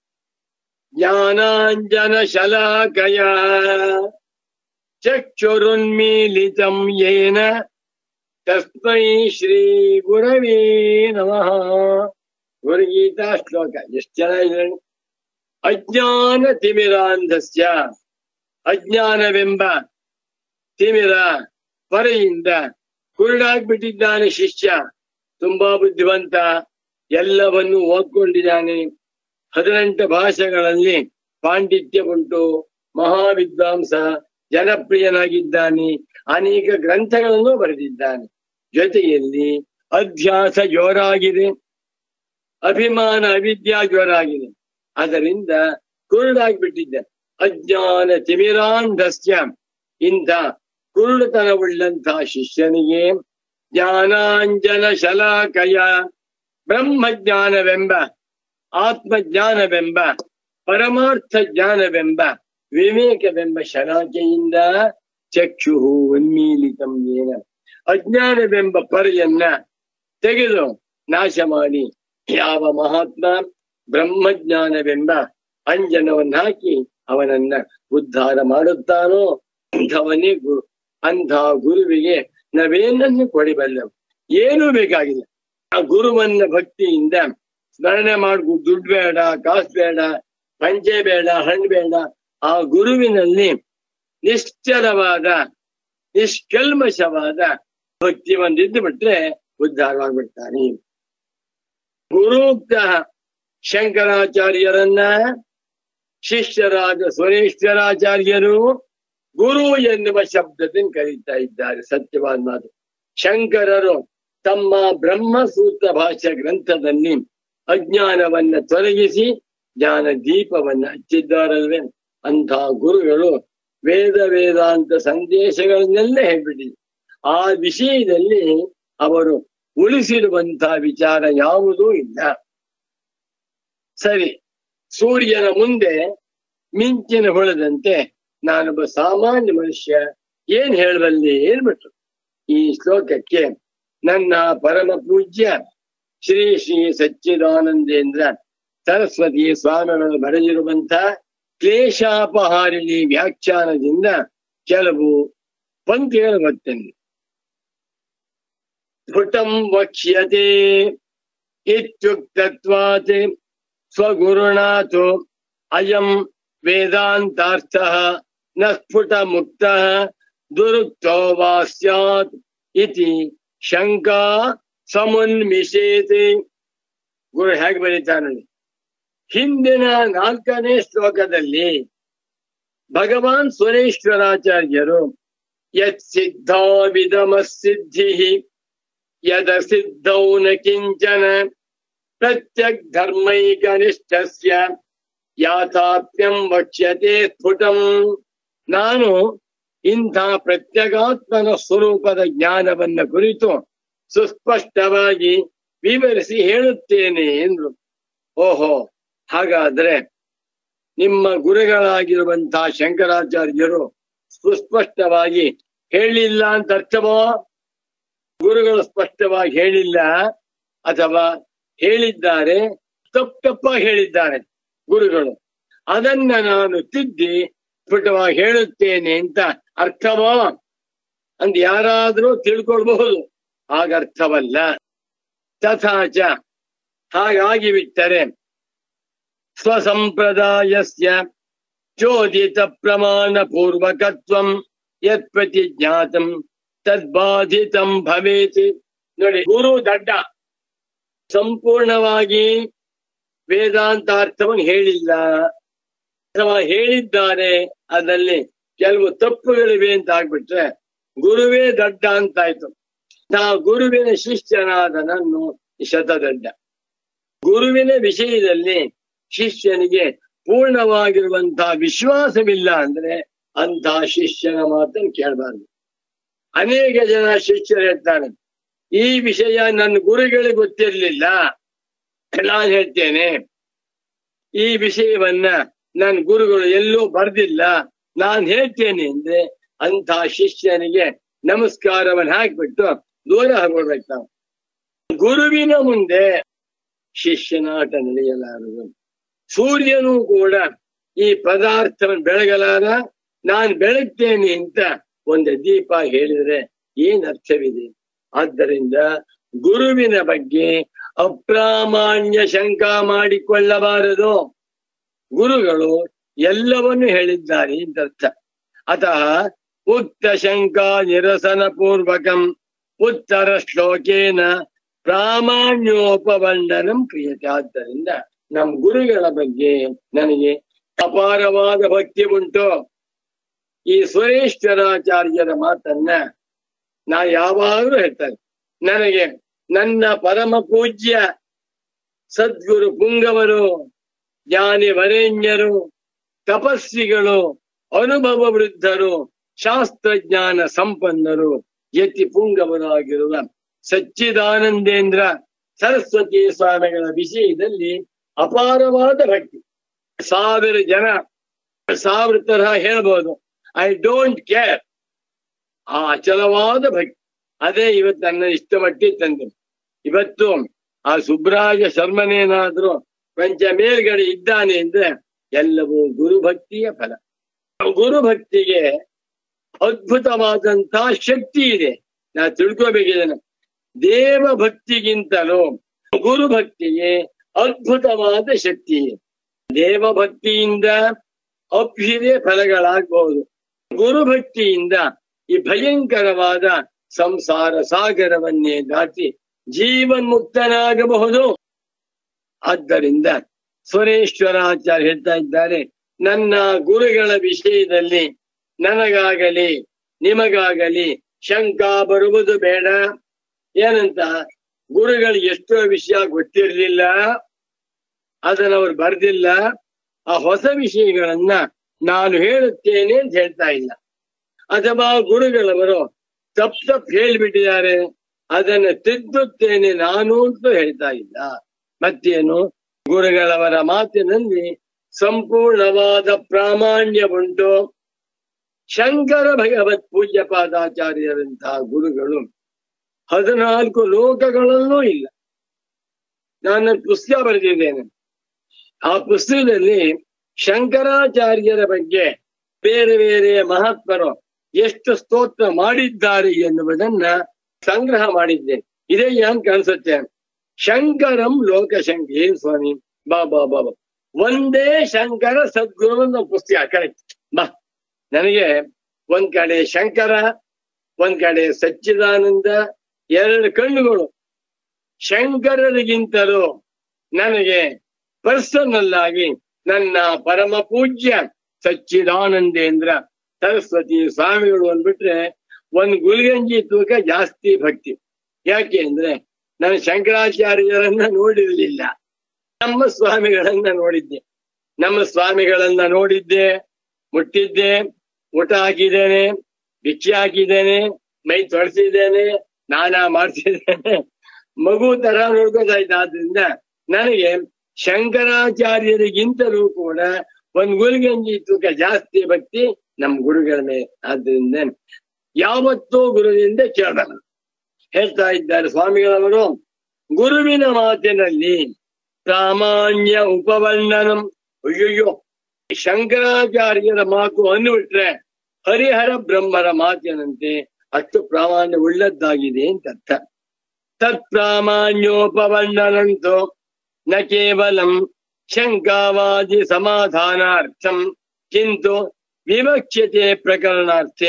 ಜ್ಞಾನಾಂಜನ ಶಲಾಕಯ ಚಕ್ಷುರುನ್ಮೀಲಿತಂ ಯೇನ ತಸ್ಮೈ ಶ್ರೀ ಗುರವೇ ನಮಃ ಗುರುಗೀತಾ ಶ್ಲೋಕ ಎಷ್ಟು ಚೆನ್ನಾಗಿದೆ ನೋಡಿ. ಅಜ್ಞಾನ ತಿಮಿರಾಂಧಸ್ಯ ಅಜ್ಞಾನವೆಂಬ ತಿಮಿರ ಪರೆಯಿಂದ ಕುರುಡಾಗ್ಬಿಟ್ಟಿದ್ದಾನೆ ಶಿಷ್ಯ ತುಂಬಾ ಬುದ್ಧಿವಂತ ಎಲ್ಲವನ್ನು ಓದ್ಕೊಂಡಿದ್ದಾನೆ ಹದಿನೆಂಟು ಭಾಷೆಗಳಲ್ಲಿ ಪಾಂಡಿತ್ಯ ಉಂಟು ಮಹಾವಿದ್ವಾಂಸ ಜನಪ್ರಿಯನಾಗಿದ್ದಾನೆ ಅನೇಕ ಗ್ರಂಥಗಳನ್ನು ಬರೆದಿದ್ದಾನೆ ಜೊತೆಯಲ್ಲಿ ಅಧ್ಯಾಸ ಜೋರಾಗಿದೆ ಅಭಿಮಾನ ಅವಿದ್ಯಾ ಜೋರಾಗಿದೆ ಅದರಿಂದ ಕುರುಡಾಗ್ಬಿಟ್ಟಿದ್ದ ಅಜ್ಞಾನ ತಿಮಿರಾಂಧಸ್ಯ ಇಂಥ ಕುರುಡುತನವುಳ್ಳಂತಹ ಶಿಷ್ಯನಿಗೆ ಜ್ಞಾನಾಂಜನ ಶಲಾಕಯ ಬ್ರಹ್ಮಜ್ಞಾನವೆಂಬ ಆತ್ಮಜ್ಞಾನವೆಂಬ ಪರಮಾರ್ಥ ಜ್ಞಾನವೆಂಬ ವಿವೇಕವೆಂಬ ಶಲಾಕೆಯಿಂದ ಚಕ್ಷುಹು ಉನ್ಮೀಲಿತಂ ಏನ ಅಜ್ಞಾನವೆಂಬ ಪರೆಯನ್ನ ತೆಗೆದು ನಾಶ ಮಾಡಿ ಯಾವ ಮಹಾತ್ಮ ಬ್ರಹ್ಮಜ್ಞಾನವೆಂಬ ಅಂಜನವನ್ನ ಹಾಕಿ ಅವನನ್ನ ಉದ್ಧಾರ ಮಾಡುತ್ತಾನೋ ಅಂಥವನೇ ಗುರು ಅಂಥ ಗುರುವಿಗೆ ನಾವೇನನ್ನು ಕೊಡಿಬಲ್ಲೆವು ಏನೂ ಬೇಕಾಗಿಲ್ಲ ಆ ಗುರುವನ್ನ ಭಕ್ತಿಯಿಂದ ಸ್ಮರಣೆ ಮಾಡ್ಕೊ ದುಡ್ಡು ಬೇಡ ಕಾಸು ಬೇಡ ಪಂಚೆ ಬೇಡ ಹಣ್ಣು ಬೇಡ ಆ ಗುರುವಿನಲ್ಲಿ ನಿಶ್ಚಲವಾದ ನಿಷ್ಕಲ್ಮಶವಾದ ಭಕ್ತಿ ಒಂದಿದ್ದು ಬಿಟ್ರೆ ಉದ್ಧಾರವಾಗ್ಬಿಡ್ತಾನೆ ಗುರುಕ್ತ ಶಂಕರಾಚಾರ್ಯರನ್ನ ಶಿಷ್ಯರಾದ ಸುರೇಶ್ವರಾಚಾರ್ಯರು ಗುರು ಎನ್ನುವ ಶಬ್ದದಿಂದ ಕರೀತಾ ಇದ್ದಾರೆ ಸತ್ಯವಾದ ಮಾತು ಶಂಕರರು ತಮ್ಮ ಬ್ರಹ್ಮಸೂತ್ರ ಭಾಷಾ ಗ್ರಂಥದಲ್ಲಿ ಅಜ್ಞಾನವನ್ನ ತೊಲಗಿಸಿ ಜ್ಞಾನ ದೀಪವನ್ನ ಹಚ್ಚಿದ್ದಾರಲ್ವೇ ಅಂಥ ಗುರುಗಳು ವೇದ ವೇದಾಂತ ಸಂದೇಶಗಳನ್ನೆಲ್ಲ ಹೇಳ್ಬಿಟ್ಟಿದೆ ಆ ವಿಷಯದಲ್ಲಿ ಅವರು ಉಳಿಸಿರುವಂತಹ ವಿಚಾರ ಯಾವುದೂ ಇಲ್ಲ ಸರಿ ಸೂರ್ಯನ ಮುಂದೆ ಮಿಂಚಿನ ಹೊಳದಂತೆ ನಾನೊಬ್ಬ ಸಾಮಾನ್ಯ ಮನುಷ್ಯ ಏನ್ ಹೇಳಬಲ್ಲೆ ಹೇಳ್ಬಿಟ್ರು ಈ ಶ್ಲೋಕಕ್ಕೆ ನನ್ನ ಪರಮ ಪೂಜ್ಯ ಶ್ರೀ ಶ್ರೀ ಸಚ್ಚಿದಾನಂದೇಂದ್ರ ಸರಸ್ವತಿ ಸ್ವಾಮಿಗಳು ಬರೆದಿರುವಂತ ಕ್ಲೇಶಾಪಹಾರಿಣಿ ವ್ಯಾಖ್ಯಾನದಿಂದ ಕೆಲವು ಪಂಕ್ತಿಗಳು ಬರ್ತೇನೆ ಸ್ಫುಟಂ ವಕ್ಷ್ಯತೆ ಇತ್ಯುಕ್ತತ್ವಾತ್ ಸ್ವಗುರುಣಾಥೋ ಅಯಂ ವೇದಾಂತಾರ್ಥ ನ ಸ್ಫುಟ ಮುಕ್ತ ದುರುಕ್ತೋ ವಾ ಸ್ಯಾತ್ ಇತಿ ಶಂಕಾ ಸಮುನ್ಮಿಷೇತಿ ಗುರು ಹೇಗೆ ಬರೀತಾನೆ ಹಿಂದಿನ ನಾಲ್ಕನೇ ಶ್ಲೋಕದಲ್ಲಿ ಭಗವಾನ್ ಸುರೇಶ್ವರಾಚಾರ್ಯರು ಯತ್ ಸಿದ್ಧಾವಿದಮಸಿದ್ಧಿ ಯದ ಸಿದ್ಧೌ ನ ಕಿಂಚನ ಪ್ರತ್ಯಕ್ ಧರ್ಮೈಕನಿಷ್ಠಸ್ಯ ಯಾಥಾತ್ಮ್ಯಂ ವಕ್ಷ್ಯತೆ ಸ್ಫುಟಂ ನಾನು ಇಂಥ ಪ್ರತ್ಯಗಾತ್ಮನ ಸ್ವರೂಪದ ಜ್ಞಾನವನ್ನ ಕುರಿತು ಸುಸ್ಪಷ್ಟವಾಗಿ ವಿವರಿಸಿ ಹೇಳುತ್ತೇನೆ ಎಂದ್ರು ಓಹೋ ಹಾಗಾದ್ರೆ ನಿಮ್ಮ ಗುರುಗಳಾಗಿರುವಂತಹ ಶಂಕರಾಚಾರ್ಯರು ಸುಸ್ಪಷ್ಟವಾಗಿ ಹೇಳಿಲ್ಲ ಅಂತ ಅರ್ಥವೋ ಗುರುಗಳು ಸ್ಪಷ್ಟವಾಗಿ ಹೇಳಿಲ್ಲ ಅಥವಾ ಹೇಳಿದ್ದಾರೆ ತಪ್ಪು ತಪ್ಪಾಗಿ ಹೇಳಿದ್ದಾರೆ ಗುರುಗಳು ಅದನ್ನ ನಾನು ತಿದ್ದಿ ಸ್ಫುಟವಾಗಿ ಹೇಳುತ್ತೇನೆ ಅಂತ ಅರ್ಥವೋ ಅಂತ ಯಾರಾದ್ರೂ ತಿಳ್ಕೊಳ್ಬಹುದು ಹಾಗರ್ಥವಲ್ಲ ತಥಾಚ ಹಾಗಾಗಿ ಬಿಟ್ಟರೆ ಸ್ವಸಂಪ್ರದಾಯಸ್ಯ ಚೋದಿತ ಪ್ರಮಾಣ ಪೂರ್ವಕತ್ವಂ ಯತ್ ಪ್ರತಿಜ್ಞಾತಂ ತದ್ಬಾಧಿತಂ ಭವೇತ್ ನೋಡಿ ಗುರು ದಡ್ಡ ಸಂಪೂರ್ಣವಾಗಿ ವೇದಾಂತಾರ್ಥವನ್ನು ಹೇಳಿಲ್ಲ ಅಥವಾ ಹೇಳಿದ್ದಾರೆ ಅದರಲ್ಲಿ ಕೆಲವು ತಪ್ಪುಗಳಿವೆ ಅಂತ ಆಗ್ಬಿಟ್ರೆ ಗುರುವೇ ದಡ್ಡ ಅಂತಾಯ್ತು ನಾ ಗುರುವಿನ ಶಿಷ್ಯನಾದ ನಾನು ಶತದಡ್ಡ ಗುರುವಿನ ವಿಷಯದಲ್ಲಿ ಶಿಷ್ಯನಿಗೆ ಪೂರ್ಣವಾಗಿರುವಂತಹ ವಿಶ್ವಾಸವಿಲ್ಲ ಅಂದ್ರೆ ಅಂತಹ ಶಿಷ್ಯನ ಮಾತನ್ನು ಕೇಳಬಾರ್ದು ಅನೇಕ ಜನ ಶಿಷ್ಯರು ಹೇಳ್ತಾರೆ ಈ ವಿಷಯ ನನ್ನ ಗುರುಗಳಿಗೆ ಗೊತ್ತಿರಲಿಲ್ಲ ನಾನು ಹೇಳ್ತೇನೆ ಈ ವಿಷಯವನ್ನ ನನ್ನ ಗುರುಗಳು ಎಲ್ಲೂ ಬರ್ದಿಲ್ಲ ನಾನು ಹೇಳ್ತೇನೆ ಅಂದ್ರೆ ಅಂತಹ ಶಿಷ್ಯನಿಗೆ ನಮಸ್ಕಾರವನ್ನು ಹಾಕ್ಬಿಟ್ಟು ದೂರ ಹಾಕೊಳ್ಬೇಕು ನಾವು ಗುರುವಿನ ಮುಂದೆ ಶಿಷ್ಯನಾಟ ನಡೆಯಲಾರದು ಸೂರ್ಯನು ಕೂಡ ಈ ಪದಾರ್ಥವನ್ನು ಬೆಳಗಲಾರ ನಾನು ಬೆಳಗ್ತೇನೆ ಅಂತ ಒಂದು ದೀಪ ಹೇಳಿದ್ರೆ ಏನ್ ಅರ್ಥವಿದೆ ಆದ್ದರಿಂದ ಗುರುವಿನ ಬಗ್ಗೆ ಅಪ್ರಾಮಾಣ್ಯ ಶಂಕ ಮಾಡಿಕೊಳ್ಳಬಾರದು ಗುರುಗಳು ಎಲ್ಲವನ್ನು ಹೇಳಿದ್ದಾರೆ ಅಂತ ಅರ್ಥ ಅತಃ ಉಕ್ತ ಶಂಕಾ ನಿರಸನ ಪೂರ್ವಕಂ ಉತ್ತರ ಶ್ಲೋಕೇನ ಪ್ರಾಮಾಣ್ಯೋಪವಂಡನಂ ಕ್ರಿಯತೆ ಆದ್ದರಿಂದ ನಮ್ ಗುರುಗಳ ಬಗ್ಗೆ ನನಗೆ ಅಪಾರವಾದ ಭಕ್ತಿ ಉಂಟು ಈ ಸುರೇಶ್ವರಾಚಾರ್ಯರ ಮಾತನ್ನ ನಾ ಯಾವಾಗಲೂ ಹೇಳ್ತಾರೆ ನನಗೆ ನನ್ನ ಪರಮ ಪೂಜ್ಯ ಸದ್ಗುರು ಪುಂಗವರು ಜ್ಞಾನಿ ವರೇಣ್ಯರು ತಪಸ್ವಿಗಳು ಅನುಭವ ವೃದ್ಧರು ಶಾಸ್ತ್ರಜ್ಞಾನ ಸಂಪನ್ನರು ಯತಿ ಪುಂಗವರಾಗಿರುವ ಸಚ್ಚಿದಾನಂದೇಂದ್ರ ಸರಸ್ವತಿ ಸ್ವಾಮಿಗಳ ವಿಷಯದಲ್ಲಿ ಅಪಾರವಾದ ಭಕ್ತಿ ಸಾವಿರ ಜನ ಸಾವಿರ ತರಹ ಹೇಳ್ಬೋದು ಐ ಡೋಂಟ್ ಕೇರ್ ಆ ಅಚಲವಾದ ಭಕ್ತಿ ಅದೇ ಇವತ್ತು ನನ್ನ ಇಷ್ಟಮಟ್ಟಿ ತಂದೆ ಇವತ್ತು ಆ ಸುಬ್ರಾಜ ಶರ್ಮನೇನಾದ್ರೂ ಕೊಂಚ ಮೇಲ್ಗಡೆ ಇದ್ದಾನೆ ಅಂದ್ರೆ ಎಲ್ಲವೂ ಗುರುಭಕ್ತಿಯ ಫಲ ಗುರುಭಕ್ತಿಗೆ ಅದ್ಭುತವಾದಂತಹ ಶಕ್ತಿ ಇದೆ ನಾ ತಿಳ್ಕೋಬೇಕಿದ್ದೇನೆ ದೇವ ಭಕ್ತಿಗಿಂತಲೂ ಗುರುಭಕ್ತಿಗೆ ಅದ್ಭುತವಾದ ಶಕ್ತಿ ಇದೆ ದೇವಭಕ್ತಿಯಿಂದ ಅಭ್ಯುದಯ ಫಲಗಳಾಗಬಹುದು ಗುರುಭಕ್ತಿಯಿಂದ ಈ ಭಯಂಕರವಾದ ಸಂಸಾರ ಸಾಗರವನ್ನೇ ದಾಟಿ ಜೀವನ್ಮುಕ್ತನಾಗಬಹುದು ಆದ್ದರಿಂದ ಸ್ವರೇಶ್ವರಾಚಾರ್ಯ ಹೇಳ್ತಾ ಇದ್ದಾರೆ ನನ್ನ ಗುರುಗಳ ವಿಷಯದಲ್ಲಿ ನನಗಾಗಲಿ ನಿಮಗಾಗಲಿ ಶಂಕ ಬರುವುದು ಬೇಡ ಏನಂತ ಗುರುಗಳಿಗೆ ಎಷ್ಟೋ ವಿಷಯ ಗೊತ್ತಿರಲಿಲ್ಲ ಅದನ್ನ ಅವ್ರು ಬರ್ದಿಲ್ಲ ಆ ಹೊಸ ವಿಷಯಗಳನ್ನ ನಾನು ಹೇಳುತ್ತೇನೆ ಅಂತ ಹೇಳ್ತಾ ಇಲ್ಲ ಅಥವಾ ಗುರುಗಳವರು ತಪ್ಪು ತಪ್ಪು ಹೇಳ್ಬಿಟ್ಟಿದ್ದಾರೆ ಅದನ್ನ ತಿದ್ದುತ್ತೇನೆ ನಾನು ಅಂತ ಹೇಳ್ತಾ ಇಲ್ಲ ಮತ್ತೇನು ಗುರುಗಳವರ ಮಾತಿನಲ್ಲಿ ಸಂಪೂರ್ಣವಾದ ಪ್ರಾಮಾಣ್ಯ ಉಂಟು ಶಂಕರ ಭಗವತ್ ಪೂಜ್ಯ ಪಾದಾಚಾರ್ಯರಂತಹ ಗುರುಗಳು ಹದಿನಾಲ್ಕು ಲೋಕಗಳಲ್ಲೂ ಇಲ್ಲ ನಾನು ಪುಸ್ತಕ ಬರೆದಿದ್ದೇನೆ ಆ ಪುಸ್ತಕದಲ್ಲಿ ಶಂಕರಾಚಾರ್ಯರ ಬಗ್ಗೆ ಬೇರೆ ಬೇರೆ ಮಹಾತ್ಮರು ಎಷ್ಟು ಸ್ತೋತ್ರ ಮಾಡಿದ್ದಾರೆ ಎನ್ನುವುದನ್ನ ಸಂಗ್ರಹ ಮಾಡಿದ್ದೇನೆ ಇದೇ ಏನ್ ಕಾಣಿಸುತ್ತೆ ಶಂಕರಂ ಲೋಕಶಂಕ ಏನ್ ಸ್ವಾಮಿ ಬಾ ಬಾ ಬಾ ಬಾ ಒಂದೇ ಶಂಕರ ಸದ್ಗುರು ಅನ್ನೋ ಪುಸ್ತಕ ಕರೆಕ್ಟ್ ಬಾ ನನಗೆ ಒಂದ್ ಕಡೆ ಶಂಕರ ಒಂದ್ ಕಡೆ ಸಚ್ಚಿದಾನಂದ ಎರಡು ಕಣ್ಣುಗಳು ಶಂಕರರಿಗಿಂತಲೂ ನನಗೆ ಪರ್ಸನಲ್ ಆಗಿ ನನ್ನ ಪರಮ ಪೂಜ್ಯ ಸಚ್ಚಿದಾನಂದೇಂದ್ರ ಸರಸ್ವತಿ ಸ್ವಾಮಿಗಳು ಅಂದ್ಬಿಟ್ರೆ ಒಂದ್ ಗುಲ್ಗಂಜಿ ತೂಕ ಜಾಸ್ತಿ ಭಕ್ತಿ ಯಾಕೆ ಅಂದ್ರೆ ನಾನು ಶಂಕರಾಚಾರ್ಯರನ್ನ ನೋಡಿರ್ಲಿಲ್ಲ ನಮ್ಮ ಸ್ವಾಮಿಗಳನ್ನ ನೋಡಿದ್ದೆ ನಮ್ಮ ಸ್ವಾಮಿಗಳನ್ನ ನೋಡಿದ್ದೆ ಮುಟ್ಟಿದ್ದೆ ಊಟ ಹಾಕಿದ್ದೇನೆ ಭಿಕ್ಷೆ ಹಾಕಿದ್ದೇನೆ ಮೈ ತೊಳಸಿದ್ದೇನೆ ನಾನಾ ಮಾಡ್ತಿದ್ದೇನೆ ಮಗು ತರ ನೋಡ್ಕೋತಾ ಇದ್ದ ಆದ್ರಿಂದ ನನಗೆ ಶಂಕರಾಚಾರ್ಯರಿಗಿಂತಲೂ ಕೂಡ ಒಂದ್ ಗುರುಗಂಜಿ ತೂಕ ಜಾಸ್ತಿ ಭಕ್ತಿ ನಮ್ ಗುರುಗಳ ಮೇಲೆ ಆದ್ರಿಂದ ಯಾವತ್ತೂ ಗುರುವಿಂದ ಕೇಳಬಾರದು ಹೇಳ್ತಾ ಇದ್ದಾರೆ ಸ್ವಾಮಿಗಳವರು ಗುರುವಿನ ಮಾತಿನಲ್ಲಿ ಪ್ರಾಮಾಣ್ಯ ಉಪವರ್ಣನಂ ಅಯ್ಯಯ್ಯೋ ಶಂಕರಾಚಾರ್ಯರ ಮಾತು ಅಂದುಬಿಟ್ರೆ ಹರಿಹರ ಬ್ರಹ್ಮರ ಮಾತಿನಂತೆ ಅಷ್ಟು ಪ್ರಾಮಾಣ್ಯ ಉಳ್ಳದ್ದಾಗಿದೆ ಅಂತ ಅರ್ಥ ತತ್ ಪ್ರಾಮಾಣ್ಯೋಪವರ್ಣನಂತೂ ನ ಕೇವಲಂ ಶಂಕಾವಾದಿ ಸಮಾಧಾನಾರ್ಥಂ ಕಿಂತು ವಿವಕ್ಷ್ಯತೆ ಪ್ರಕರಣಾರ್ಥೆ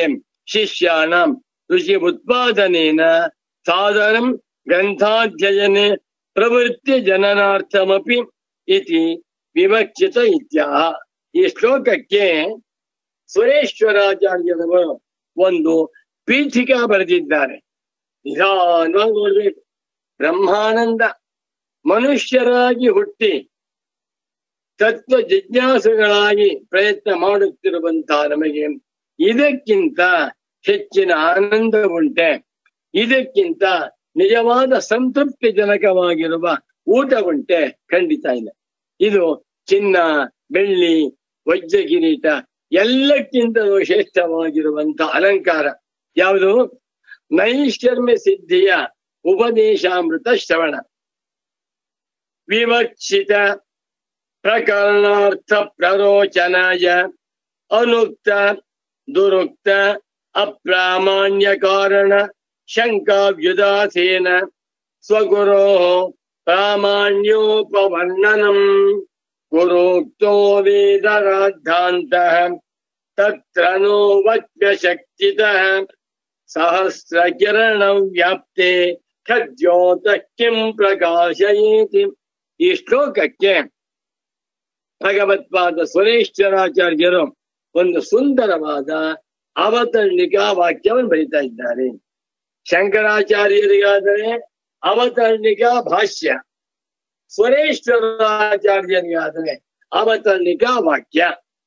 ಶಿಷ್ಯಾಣಂ ಋಷಿ ಉತ್ಪಾದನೇನ ಸಾಧನಂ ಗ್ರಂಥಾಧ್ಯಯನೆ ಪ್ರವೃತ್ತಿ ಜನನಾರ್ಥಮಪಿ ಇತಿ ವಿವಕ್ಷಿತ ಇತ್ಯಾಹ ಈ ಶ್ಲೋಕಕ್ಕೆ ಸುರೇಶ್ವರಾಚಾರ್ಯರವರು ಒಂದು ಪೀಠಿಕಾ ಬರೆದಿದ್ದಾರೆ ನಿಧಾನವಾಗಿ ನೋಡ್ಬೇಕು ಬ್ರಹ್ಮಾನಂದ ಮನುಷ್ಯರಾಗಿ ಹುಟ್ಟಿ ತತ್ವ ಜಿಜ್ಞಾಸುಗಳಾಗಿ ಪ್ರಯತ್ನ ಮಾಡುತ್ತಿರುವಂತಹ ನಮಗೆ ಇದಕ್ಕಿಂತ ಹೆಚ್ಚಿನ ಆನಂದ ಉಂಟೆ ಇದಕ್ಕಿಂತ ನಿಜವಾದ ಸಂತೃಪ್ತಿ ಜನಕವಾಗಿರುವ ಊಟ ಉಂಟೆ ಖಂಡಿತ ಇಲ್ಲ ಇದು ಚಿನ್ನ ಬೆಳ್ಳಿ ವಜ್ರ ಕಿರೀಟ ಎಲ್ಲಕ್ಕಿಂತಲೂ ಶ್ರೇಷ್ಠವಾಗಿರುವಂತ ಅಲಂಕಾರ ಯಾವುದು ನೈಷ್ಕರ್ಮ್ಯ ಸಿದ್ಧಿಯ ಉಪದೇಶಾಮೃತ ಶ್ರವಣ ವಿವಕ್ಷಿತ ಪ್ರಕರಣಾರ್ಥ ಪ್ರರೋಚನಾಯ ಅನುಕ್ತ ದುರುಕ್ತ ಅಪ್ರಾಮಾಣ್ಯ ಕಾರಣ ಶಂಕಾವ್ಯುದಾಸೀನ ಸ್ವಗುರೋ ಪ್ರಾಮಾಣ್ಯೋಪವರ್ಣನಂ ಗುರುಕ್ತೋ ವೇದರಾದ್ಧಾಂತಃ ತತ್ರ ನೋ ವಕ್ಯಶಕ್ತಿತಃ ಸಹಸ್ರ ಕಿರಣ ವ್ಯಾಪ್ತೆ ಖದ್ಯೋತ ಕಿಂ ಪ್ರಕಾಶಯೇತಿ ಈ ಶ್ಲೋಕಕ್ಕೆ ಭಗವತ್ಪಾದ ಸುರೇಶ್ವರಾಚಾರ್ಯರು ಒಂದು ಸುಂದರವಾದ ಅವತರಣಿಕಾ ವಾಕ್ಯವನ್ನು ಬರೀತಾ ಇದ್ದಾರೆ ಶಂಕರಾಚಾರ್ಯರಿಗಾದರೆ ಅವತರಣಿಕಾ ಭಾಷ್ಯ ಸುರೇಶ್ವರಾಚಾರ್ಯರಿಗಾದರೆ ಅವತರಣಿಕಾ ವಾಕ್ಯ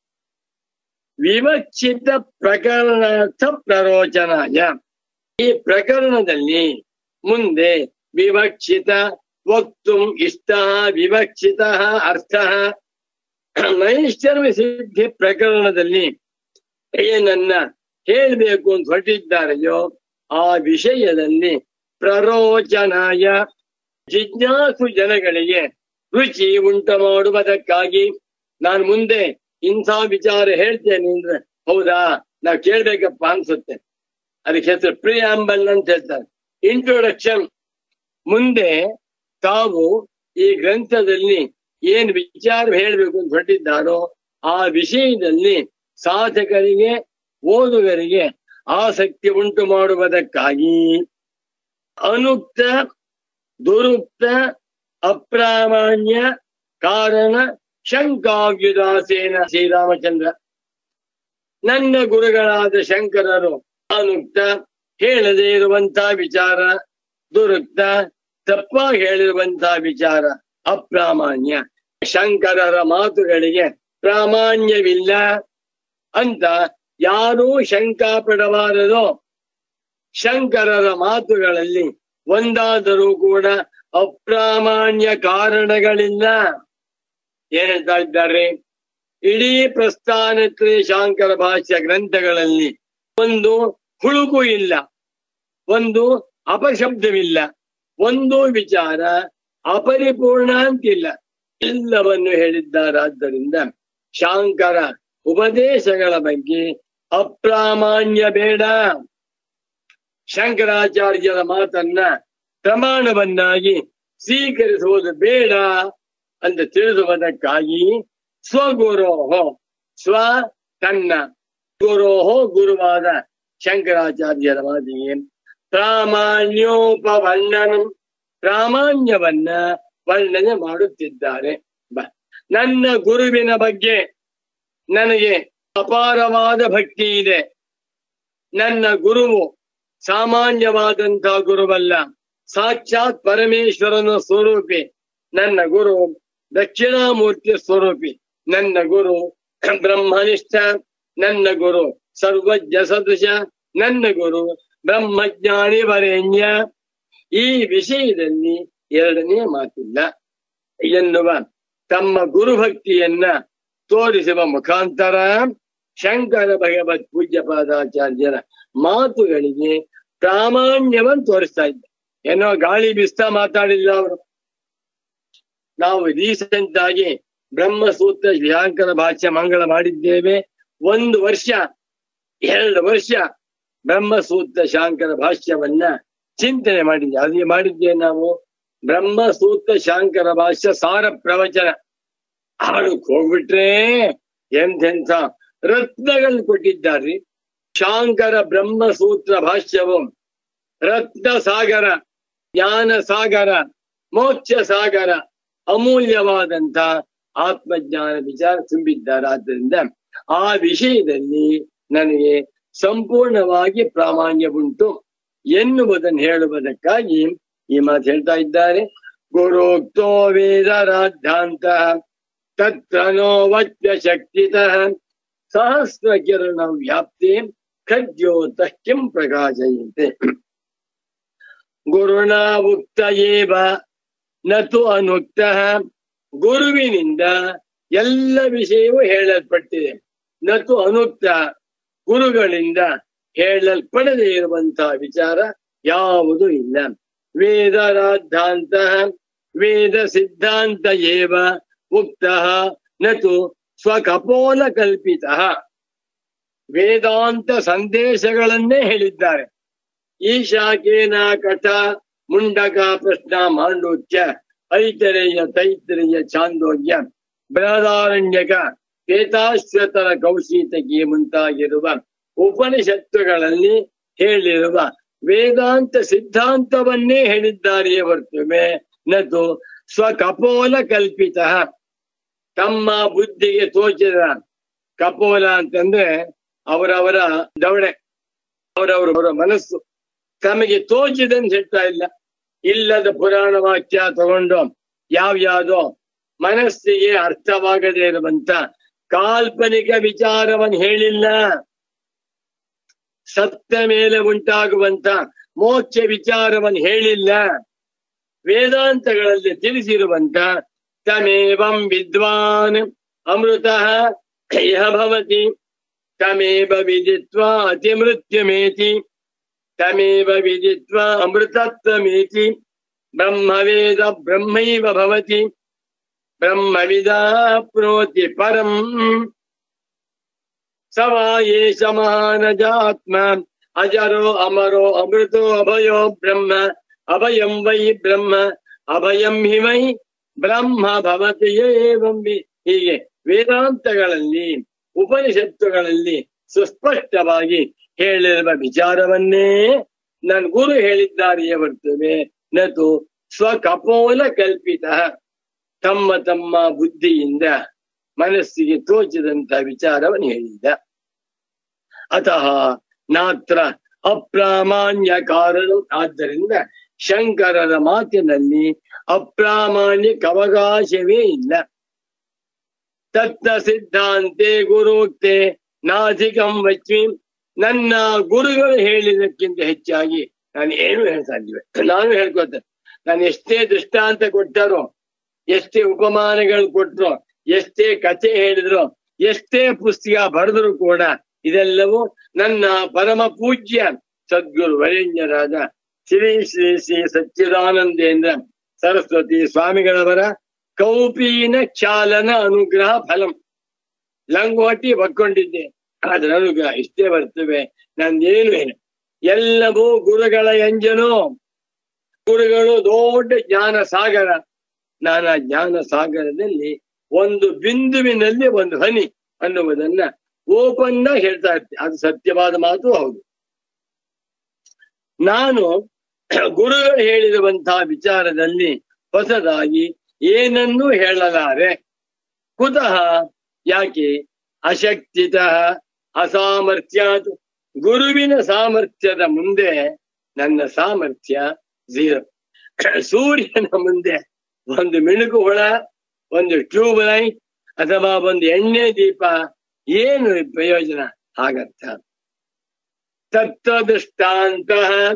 ವಿವಕ್ಷಿತ ಪ್ರಕರಣಾರ್ಥ ಪ್ರರೋಚನಾಯ ಈ ಪ್ರಕರಣದಲ್ಲಿ ಮುಂದೆ ವಿವಕ್ಷಿತ ವಕ್ತುಂ ಇಷ್ಟ ವಿವಕ್ಷಿತ ಅರ್ಥ ನೈಷ್ಕರ್ಮ ಸಿದ್ಧಿ ಪ್ರಕರಣದಲ್ಲಿ ಏನನ್ನ ಹೇಳ್ಬೇಕು ಅಂತ ಹೊರಟಿದ್ದಾರೆಯೋ ಆ ವಿಷಯದಲ್ಲಿ ಪ್ರರೋಚನಾಯ ಜಿಜ್ಞಾಸು ಜನಗಳಿಗೆ ರುಚಿ ಉಂಟು ಮಾಡುವುದಕ್ಕಾಗಿ ನಾನು ಮುಂದೆ ಇಂಥ ವಿಚಾರ ಹೇಳ್ತೇನೆ ಅಂದ್ರೆ ಹೌದಾ ನಾವ್ ಕೇಳ್ಬೇಕಪ್ಪ ಅನ್ಸುತ್ತೆ ಅದಕ್ಕೆ ಹೆಸರು ಪ್ರಿಯಾಂಬಲ್ ಅಂತ ಹೇಳ್ತಾರೆ ಇಂಟ್ರೊಡಕ್ಷನ್ ಮುಂದೆ ತಾವು ಈ ಗ್ರಂಥದಲ್ಲಿ ಏನ್ ವಿಚಾರ ಹೇಳ್ಬೇಕು ಅಂತ ಹೊರಟಿದ್ದಾರೋ ಆ ವಿಷಯದಲ್ಲಿ ಸಾಧಕರಿಗೆ ಓದುಗರಿಗೆ ಆಸಕ್ತಿ ಉಂಟು ಮಾಡುವುದಕ್ಕಾಗಿ ಅನುಕ್ತ ದುರುಕ್ತ ಅಪ್ರಾಮಾಣ್ಯ ಕಾರಣ ಶಂಕಾವ್ಯುದಾಸೇನ ಶ್ರೀರಾಮಚಂದ್ರ ನನ್ನ ಗುರುಗಳಾದ ಶಂಕರರು ಅನುಕ್ತ ಹೇಳದೇ ಇರುವಂತಹ ವಿಚಾರ ದುರುಕ್ತ ತಪ್ಪಾಗಿ ಹೇಳಿರುವಂತಹ ವಿಚಾರ ಅಪ್ರಾಮಾಣ್ಯ ಶಂಕರರ ಮಾತುಗಳಿಗೆ ಪ್ರಾಮಾಣ್ಯವಿಲ್ಲ ಅಂತ ಯಾರೂ ಶಂಕಾ ಪಡಬಾರದು ಶಂಕರರ ಮಾತುಗಳಲ್ಲಿ ಒಂದಾದರೂ ಕೂಡ ಅಪ್ರಾಮಾಣ್ಯ ಕಾರಣಗಳಿಲ್ಲ ಏನ್ ಹೇಳ್ತಾ ಇದ್ದಾರೆ ಇಡೀ ಪ್ರಸ್ಥಾನತ್ರಯ ಶಾಂಕರ ಭಾಷ್ಯ ಗ್ರಂಥಗಳಲ್ಲಿ ಒಂದು ಹುಳುಕು ಇಲ್ಲ ಒಂದು ಅಪಶಬ್ದವಿಲ್ಲ ಒಂದು ವಿಚಾರ ಅಪರಿಪೂರ್ಣ ಅಂತಿಲ್ಲ ಎಲ್ಲವನ್ನು ಹೇಳಿದ್ದಾರಾದ್ದರಿಂದ ಶಾಂಕರ ಉಪದೇಶಗಳ ಬಗ್ಗೆ ಅಪ್ರಾಮಾಣ್ಯ ಬೇಡ ಶಂಕರಾಚಾರ್ಯರ ಮಾತನ್ನ ಪ್ರಮಾಣವನ್ನಾಗಿ ಸ್ವೀಕರಿಸುವುದು ಬೇಡ ಅಂತ ತಿಳಿಸುವುದಕ್ಕಾಗಿ ಸ್ವಗುರೋಹೋ ಸ್ವ ತನ್ನ ಗುರೋಹೋ ಗುರುವಾದ ಶಂಕರಾಚಾರ್ಯರ ಮಾತಿಗೆ ಪ್ರಾಮಾಣ್ಯೋಪವರ್ಣನಂ ಪ್ರಾಮಾಣ್ಯವನ್ನ ವರ್ಣನೆ ಮಾಡುತ್ತಿದ್ದಾರೆ ಬ ನನ್ನ ಗುರುವಿನ ಬಗ್ಗೆ ನನಗೆ ಅಪಾರವಾದ ಭಕ್ತಿ ಇದೆ ನನ್ನ ಗುರುವು ಸಾಮಾನ್ಯವಾದಂತಹ ಗುರುವಲ್ಲ ಸಾಕ್ಷಾತ್ ಪರಮೇಶ್ವರನ ಸ್ವರೂಪಿ ನನ್ನ ಗುರು ದಕ್ಷಿಣಾಮೂರ್ತಿ ಸ್ವರೂಪಿ ನನ್ನ ಗುರು ಬ್ರಹ್ಮನಿಷ್ಠ ನನ್ನ ಗುರು ಸರ್ವಜ್ಞ ಸದೃಶ ನನ್ನ ಗುರು ಬ್ರಹ್ಮಜ್ಞಾನಿ ವರೇಣ್ಯ ಈ ವಿಷಯದಲ್ಲಿ ಎರಡನೇ ಮಾತಿಲ್ಲ ಎನ್ನುವ ತಮ್ಮ ಗುರುಭಕ್ತಿಯನ್ನ ತೋರಿಸುವ ಮುಖಾಂತರ ಶಂಕರ ಭಗವತ್ ಪೂಜ್ಯ ಪಾದಾಚಾರ್ಯರ ಮಾತುಗಳಿಗೆ ಪ್ರಾಮಾಣ್ಯವನ್ನು ತೋರಿಸ್ತಾ ಇದ್ದ ಏನೋ ಗಾಳಿ ಬಿಸ್ತಾ ಮಾತಾಡಿಲ್ಲ ಅವರು ನಾವು ರೀಸೆಂಟ್ ಆಗಿ ಬ್ರಹ್ಮಸೂತ್ರ ಶಂಕರ ಭಾಷ್ಯ ಮಂಗಳ ಮಾಡಿದ್ದೇವೆ ಒಂದು ವರ್ಷ ಎರಡು ವರ್ಷ ಬ್ರಹ್ಮಸೂತ್ರ ಶಾಂಕರ ಭಾಷ್ಯವನ್ನ ಚಿಂತನೆ ಮಾಡಿದ್ದೆ ಅದೇ ಮಾಡಿದ್ದೇವೆ ನಾವು ಬ್ರಹ್ಮಸೂತ್ರ ಶಾಂಕರ ಭಾಷ್ಯ ಸಾರ ಪ್ರವಚನ ಆಡಕ್ ಹೋಗ್ಬಿಟ್ರೆ ಎಂತೆಂಥ ರತ್ನಗಳು ಕೊಟ್ಟಿದ್ದಾರೆ ಶಾಂಕರ ಬ್ರಹ್ಮಸೂತ್ರ ಭಾಷ್ಯವು ರತ್ನ ಸಾಗರ ಜ್ಞಾನ ಸಾಗರ ಮೋಕ್ಷ ಸಾಗರ ಅಮೂಲ್ಯವಾದಂತ ಆತ್ಮಜ್ಞಾನ ವಿಚಾರ ತುಂಬಿದ್ದಾರೆ ಆದ್ದರಿಂದ ಆ ವಿಷಯದಲ್ಲಿ ನನಗೆ ಸಂಪೂರ್ಣವಾಗಿ ಪ್ರಾಮಾಣ್ಯ ಉಂಟು ಎನ್ನುವುದನ್ನು ಹೇಳುವುದಕ್ಕಾಗಿ ಈ ಮಾತು ಹೇಳ್ತಾ ಇದ್ದಾರೆ ಗುರುಕ್ತೋ ವೇದರಾಧ್ಯಾಂತ ತತ್ರ ನೋ ವಚ್ಯ ಶಕ್ತಿತಃ ಸಹಸ್ರ ಕಿರಣ ವ್ಯಾಪ್ತಿ ಖದ್ಯೋತ ಕಿಂ ಪ್ರಕಾಶಯಂತೆ ಗುರುಣ ಉಕ್ತ ಏವ ನತು ಅನುಕ್ತ ಗುರುವಿನಿಂದ ಎಲ್ಲ ವಿಷಯವೂ ಹೇಳಲ್ಪಟ್ಟಿದೆ ನತು ಅನುಕ್ತ ಗುರುಗಳಿಂದ ಹೇಳಲ್ಪಡದೇ ಇರುವಂತಹ ವಿಚಾರ ಯಾವುದು ಇಲ್ಲ ವೇದರಾಧಾಂತ ವೇದ ಸಿದ್ಧಾಂತ ಏವ ಉಕ್ತ ನತು ಸ್ವಕಪೋಲ ಕಲ್ಪಿತ ವೇದಾಂತ ಸಂದೇಶಗಳನ್ನೇ ಹೇಳಿದ್ದಾರೆ ಈಶಾಕೇನ ಕಠ ಮುಂಡಕ ಪ್ರಶ್ನ ಮಾಂಡೋಕ್ಯ ಐತರೇಯ ತೈತರೇಯ ಚಾಂದೋಗ್ಯ ಬೃಹದಾರಣ್ಯಕ ವೇತಾಶ್ವತರ ಕೌಶೀತಕಿ ಮುಂತಾಗಿರುವ ಉಪನಿಷತ್ತುಗಳಲ್ಲಿ ಹೇಳಿರುವ ವೇದಾಂತ ಸಿದ್ಧಾಂತವನ್ನೇ ಹೇಳಿದ್ದಾರೆಯೇ ಹೊರತುವೆ ನತು ಸ್ವಕಪೋಲ ಕಲ್ಪಿತ ತಮ್ಮ ಬುದ್ಧಿಗೆ ತೋಚಿದ ಕಪೋಲ ಅಂತಂದ್ರೆ ಅವರವರ ದವಡೆ ಅವರವರ ಮನಸ್ಸು ತಮಗೆ ತೋಚಿದಂತ ಹೇಳ್ತಾ ಇಲ್ಲ ಇಲ್ಲದ ಪುರಾಣ ವಾಕ್ಯ ತಗೊಂಡು ಯಾವ್ಯಾವುದೋ ಮನಸ್ಸಿಗೆ ಅರ್ಥವಾಗದೇ ಇರುವಂತ ಕಾಲ್ಪನಿಕ ವಿಚಾರವನ್ನು ಹೇಳಿಲ್ಲ ಸತ್ತ ಮೇಲೆ ಉಂಟಾಗುವಂತ ಮೋಕ್ಷ ವಿಚಾರವನ್ನು ಹೇಳಿಲ್ಲ ವೇದಾಂತಗಳಲ್ಲಿ ತಿಳಿಸಿರುವಂತ ತಮೇವಂ ವಿದ್ವಾನ್ ಅಮೃತ ಯಹ ಭವತಿ ತಮೇವ ವಿದಿತ್ವಾ ಅತಿಮೃತ್ಯುಮೇತಿ ತಮೇವ ವಿದಿತ್ವಾ ಅಮೃತತ್ವಮೇತಿ ಬ್ರಹ್ಮವೇದ ಬ್ರಹ್ಮೈವ ಭವತಿ ಬ್ರಹ್ಮವಿದ ಪ್ರೋತಿ ಪರಂ ಸವಾ ಏಷ ಮಹಾನಜಾತ್ಮ ಅಜರೋ ಅಮರೋ ಅಮೃತೋ ಅಭಯೋ ಬ್ರಹ್ಮ ಅಭಯಂ ವೈ ಬ್ರಹ್ಮ ಅಭಯಂ ಹಿ ವೈ ಬ್ರಹ್ಮ ಭವತಿ ಏವಂ ವಿ- ಹೀಗೆ ವೇದಾಂತಗಳಲ್ಲಿ ಉಪನಿಷತ್ತುಗಳಲ್ಲಿ ಸುಸ್ಪಷ್ಟವಾಗಿ ಹೇಳಿರುವ ವಿಚಾರವನ್ನೇ ನನ್ನ ಗುರು ಹೇಳಿದ್ದಾರೆಯೇ ಹೊರತುವೆ ನತು ಸ್ವಕಪೋಲ ಕಲ್ಪಿತ ತಮ್ಮ ತಮ್ಮ ಬುದ್ಧಿಯಿಂದ ಮನಸ್ಸಿಗೆ ತೋಚಿದಂತ ವಿಚಾರವನ್ನು ಹೇಳಿದ ಅತಃ ನಾತ್ರ ಅಪ್ರಾಮಾಣ್ಯ ಕಾರಣ ಆದ್ದರಿಂದ ಶಂಕರರ ಮಾತಿನಲ್ಲಿ ಅಪ್ರಾಮಾಣ್ಯಕ ಅವಕಾಶವೇ ಇಲ್ಲ ತತ್ವ ಸಿದ್ಧಾಂತೆ ಗುರುಕ್ತೆ ನಾಧಿಕಂ ವಚ್ಮಿ ನನ್ನ ಗುರುಗಳು ಹೇಳಿದಕ್ಕಿಂತ ಹೆಚ್ಚಾಗಿ ನಾನು ಏನು ಹೇಳ್ತಾ ಇದ್ದೀವಿ ನಾನು ಹೇಳ್ಕೊತೇನೆ ನಾನು ಎಷ್ಟೇ ದೃಷ್ಟಾಂತ ಕೊಟ್ಟರೋ ಎಷ್ಟೇ ಉಪಮಾನಗಳು ಕೊಟ್ರು ಎಷ್ಟೇ ಕಥೆ ಹೇಳಿದ್ರು ಎಷ್ಟೇ ಪುಸ್ತಕ ಬರೆದ್ರು ಕೂಡ ಇದೆಲ್ಲವೂ ನನ್ನ ಪರಮ ಪೂಜ್ಯ ಸದ್ಗುರು ವರೇಣ್ಯರಾದ ಶ್ರೀ ಶ್ರೀ ಶ್ರೀ ಸಚ್ಚಿದಾನಂದೇಂದ್ರ ಸರಸ್ವತಿ ಸ್ವಾಮಿಗಳವರ ಕೌಪೀನ ಚಾಲನ ಅನುಗ್ರಹ ಫಲಂ ಲಂಗೋಟಿ ಒಕ್ಕೊಂಡಿದ್ದೆ ಆದ್ರೆ ಅನುಗ್ರಹ ಇಷ್ಟೇ ಬರ್ತವೆ ನಂದೇನು ಏನು ಎಲ್ಲವೂ ಗುರುಗಳ ಎಂಜನು ಗುರುಗಳು ದೊಡ್ಡ ಜ್ಞಾನ ಸಾಗರ ನಾನು ಆ ಜ್ಞಾನ ಸಾಗರದಲ್ಲಿ ಒಂದು ಬಿಂದುವಿನಲ್ಲಿ ಒಂದು ಹನಿ ಅನ್ನುವುದನ್ನ ಓಪನ್ ಆಗಿ ಹೇಳ್ತಾ ಇರ್ತೀನಿ ಅದು ಸತ್ಯವಾದ ಮಾತು ಹೌದು ನಾನು ಗುರುಗಳು ಹೇಳಿರುವಂತಹ ವಿಚಾರದಲ್ಲಿ ಹೊಸದಾಗಿ ಏನನ್ನೂ ಹೇಳಲಾರೆ ಕುತಃ ಯಾಕೆ ಅಶಕ್ತಿತ ಅಸಾಮರ್ಥ್ಯಾತ್ ಗುರುವಿನ ಸಾಮರ್ಥ್ಯದ ಮುಂದೆ ನನ್ನ ಸಾಮರ್ಥ್ಯ ಝೀರೋ ಸೂರ್ಯನ ಮುಂದೆ ಒಂದು ಮಿಣುಕು ಹುಳ ಒಂದು ಟ್ಯೂಬ್ ಲೈಟ್ ಅಥವಾ ಒಂದು ಎಣ್ಣೆ ದೀಪ ಏನು ಪ್ರಯೋಜನ ಹಾಗರ್ಥ ತತ್ವದೃಷ್ಟಾಂತ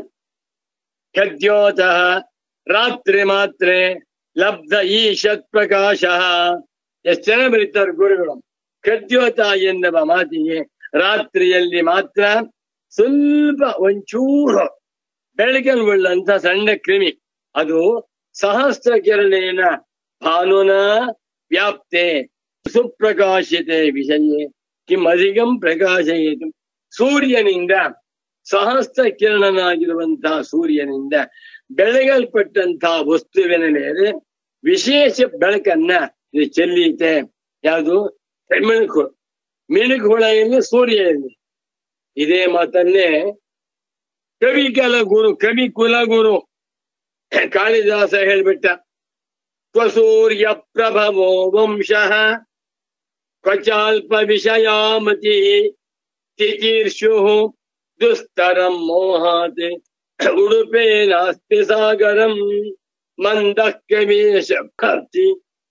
ಖದ್ಯೋತಃ ರಾತ್ರಿ ಮಾತ್ರೆ ಲಬ್ಧ ಈಶತ್ ಪ್ರಕಾಶ ಎಷ್ಟು ಜನ ಬರೀತಾರೆ ಗುರುಗಳು ಖದ್ಯೋತ ಎನ್ನುವ ಮಾತಿಗೆ ರಾತ್ರಿಯಲ್ಲಿ ಮಾತ್ರ ಸ್ವಲ್ಪ ಒಂಚೂರು ಬೆಳಕನ್ನು ಉಳ್ಳಂತ ಸಣ್ಣ ಕ್ರಿಮಿ ಅದು ಸಹಸ್ರ ಕಿರಣೇನ ಭಾನುನ ವ್ಯಾಪ್ತೆ ಸುಪ್ರಕಾಶತೆ ವಿಷಯ ಕಿಂ ಅಧಿಕಂ ಪ್ರಕಾಶಯೇತು ಸೂರ್ಯನಿಂದ ಸಹಸ್ರ ಕಿರಣನಾಗಿರುವಂತಹ ಸೂರ್ಯನಿಂದ ಬೆಳಗಲ್ಪಟ್ಟಂತಹ ವಸ್ತುವಿನ ಮೇಲೆ ವಿಶೇಷ ಬೆಳಕನ್ನ ಇದು ಚೆಲ್ಲೀತೆ ಯಾವುದು ಮಿಣುಕು ಮಿಣುಕು ಹುಳ ಎಲ್ಲಿ ಸೂರ್ಯ ಎಲ್ಲಿ ಇದೇ ಮಾತನ್ನೇ ಕವಿ ಕಲ ಗುರು ಕವಿ ಕುಲ ಗುರು ಕಾಳಿದಾಸ ಹೇಳ್ಬಿಟ್ಟ ಕ್ವಸೂರ್ಯ ಪ್ರಭವೋ ವಂಶಃ ಕ್ವಚಾಲ್ಪ ವಿಷಯಾಮತಿ ತಿತೀರ್ಷು ದುಸ್ತರಂ ಮೋಹಾತ್ ಉಡುಪೇ ನಾಸ್ತಿ ಸಾಗರಂ ಮಂದಃ ಗಮೇಶ ಭಕ್ತಿ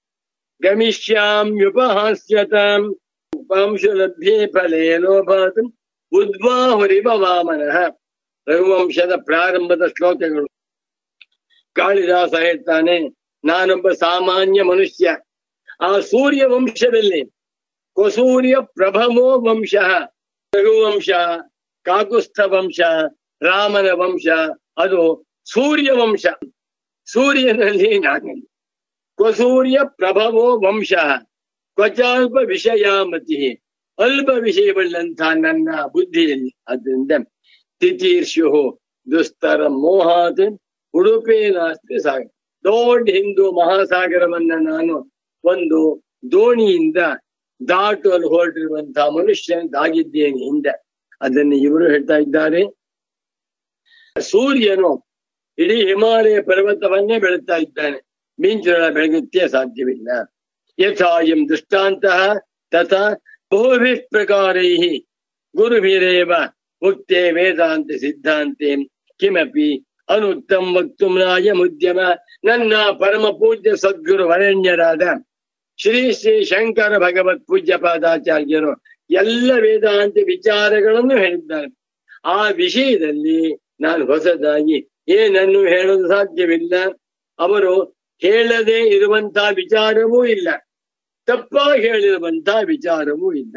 ಗಮಿಷ್ಯಾಮ್ಯುಪಹಾಸ್ಯತಾಂ ಉಪಾಂಶುಲಭ್ಯೆ ಫಲೇ ಲೋಭಾತ್ ಉದ್ವಾಹುರಿವ ವಾಮನಃ ರಘುವಂಶದ ಪ್ರಾರಂಭದ ಶ್ಲೋಕಗಳು ಕಾಳಿದಾಸ ಹೇಳ್ತಾನೆ ನಾನೊಬ್ಬ ಸಾಮಾನ್ಯ ಮನುಷ್ಯ ಆ ಸೂರ್ಯ ವಂಶದಲ್ಲಿ ಕೊಸೂರ್ಯ ಪ್ರಭವೋ ವಂಶ ರಘುವಂಶ ಕಾಕುಸ್ಥ ವಂಶ ರಾಮನ ವಂಶ ಅದು ಸೂರ್ಯ ವಂಶ ಸೂರ್ಯನಲ್ಲಿ ನಾನಿಲ್ಲ ಕ್ವಸೂರ್ಯ ಪ್ರಭವೋ ವಂಶ ಕ್ವಚಾಲ್ಪ ವಿಷಯಾಮತಿ ಅಲ್ಪ ವಿಷಯವುಳ್ಳಂಥ ನನ್ನ ಬುದ್ಧಿಯಲ್ಲಿ ಅದರಿಂದ ತಿತೀರ್ಷು ದುಸ್ತರ ಮೋಹಾತ್ ಉಡುಪೇ ನಾಸ್ತಿ ಸಾಗರ ದೊಡ್ಡ ಹಿಂದೂ ಮಹಾಸಾಗರವನ್ನ ನಾನು ಒಂದು ದೋಣಿಯಿಂದ ದಾಟಲು ಹೊರಟಿರುವಂತಹ ಮನುಷ್ಯನಾಗಿದ್ದೇನೆ ಹಿಂದೆ ಅದನ್ನು ಇವರು ಹೇಳ್ತಾ ಇದ್ದಾರೆ ಸೂರ್ಯನು ಇಡೀ ಹಿಮಾಲಯ ಪರ್ವತವನ್ನೇ ಬೆಳೀತಾ ಇದ್ದಾನೆ ಮಿಂಚುಗಳ ಬೆಳಗುತ್ತೇ ಸಾಧ್ಯವಿಲ್ಲ ಯಥಾಯಂ ದೃಷ್ಟಾಂತ ತಥಾ ಬಹುಭಿ ಪ್ರಕಾರೈ ಗುರುಭಿರೇವ ಉಕ್ತೆ ವೇದಾಂತ ಸಿದ್ಧಾಂತೆ ಕಿಮಪಿ ಅನುತ್ತಮ ವಕ್ತುಂ ಮುದ್ಯಮ ನನ್ನ ಪರಮ ಪೂಜ್ಯ ಸದ್ಗುರು ವರೆಣ್ಯರಾದ ಶ್ರೀ ಶ್ರೀ ಶಂಕರ ಭಗವತ್ ಪೂಜ್ಯ ಪಾದಾಚಾರ್ಯರು ಎಲ್ಲ ವೇದಾಂತ ವಿಚಾರಗಳನ್ನು ಹೇಳಿದ್ದಾರೆ ಆ ವಿಷಯದಲ್ಲಿ ನಾನು ಹೊಸದಾಗಿ ಏನನ್ನು ಹೇಳಲು ಸಾಧ್ಯವಿಲ್ಲ ಅವರು ಹೇಳದೆ ಇರುವಂತಹ ವಿಚಾರವೂ ಇಲ್ಲ ತಪ್ಪಾಗಿ ಹೇಳಿರುವಂತಹ ವಿಚಾರವೂ ಇಲ್ಲ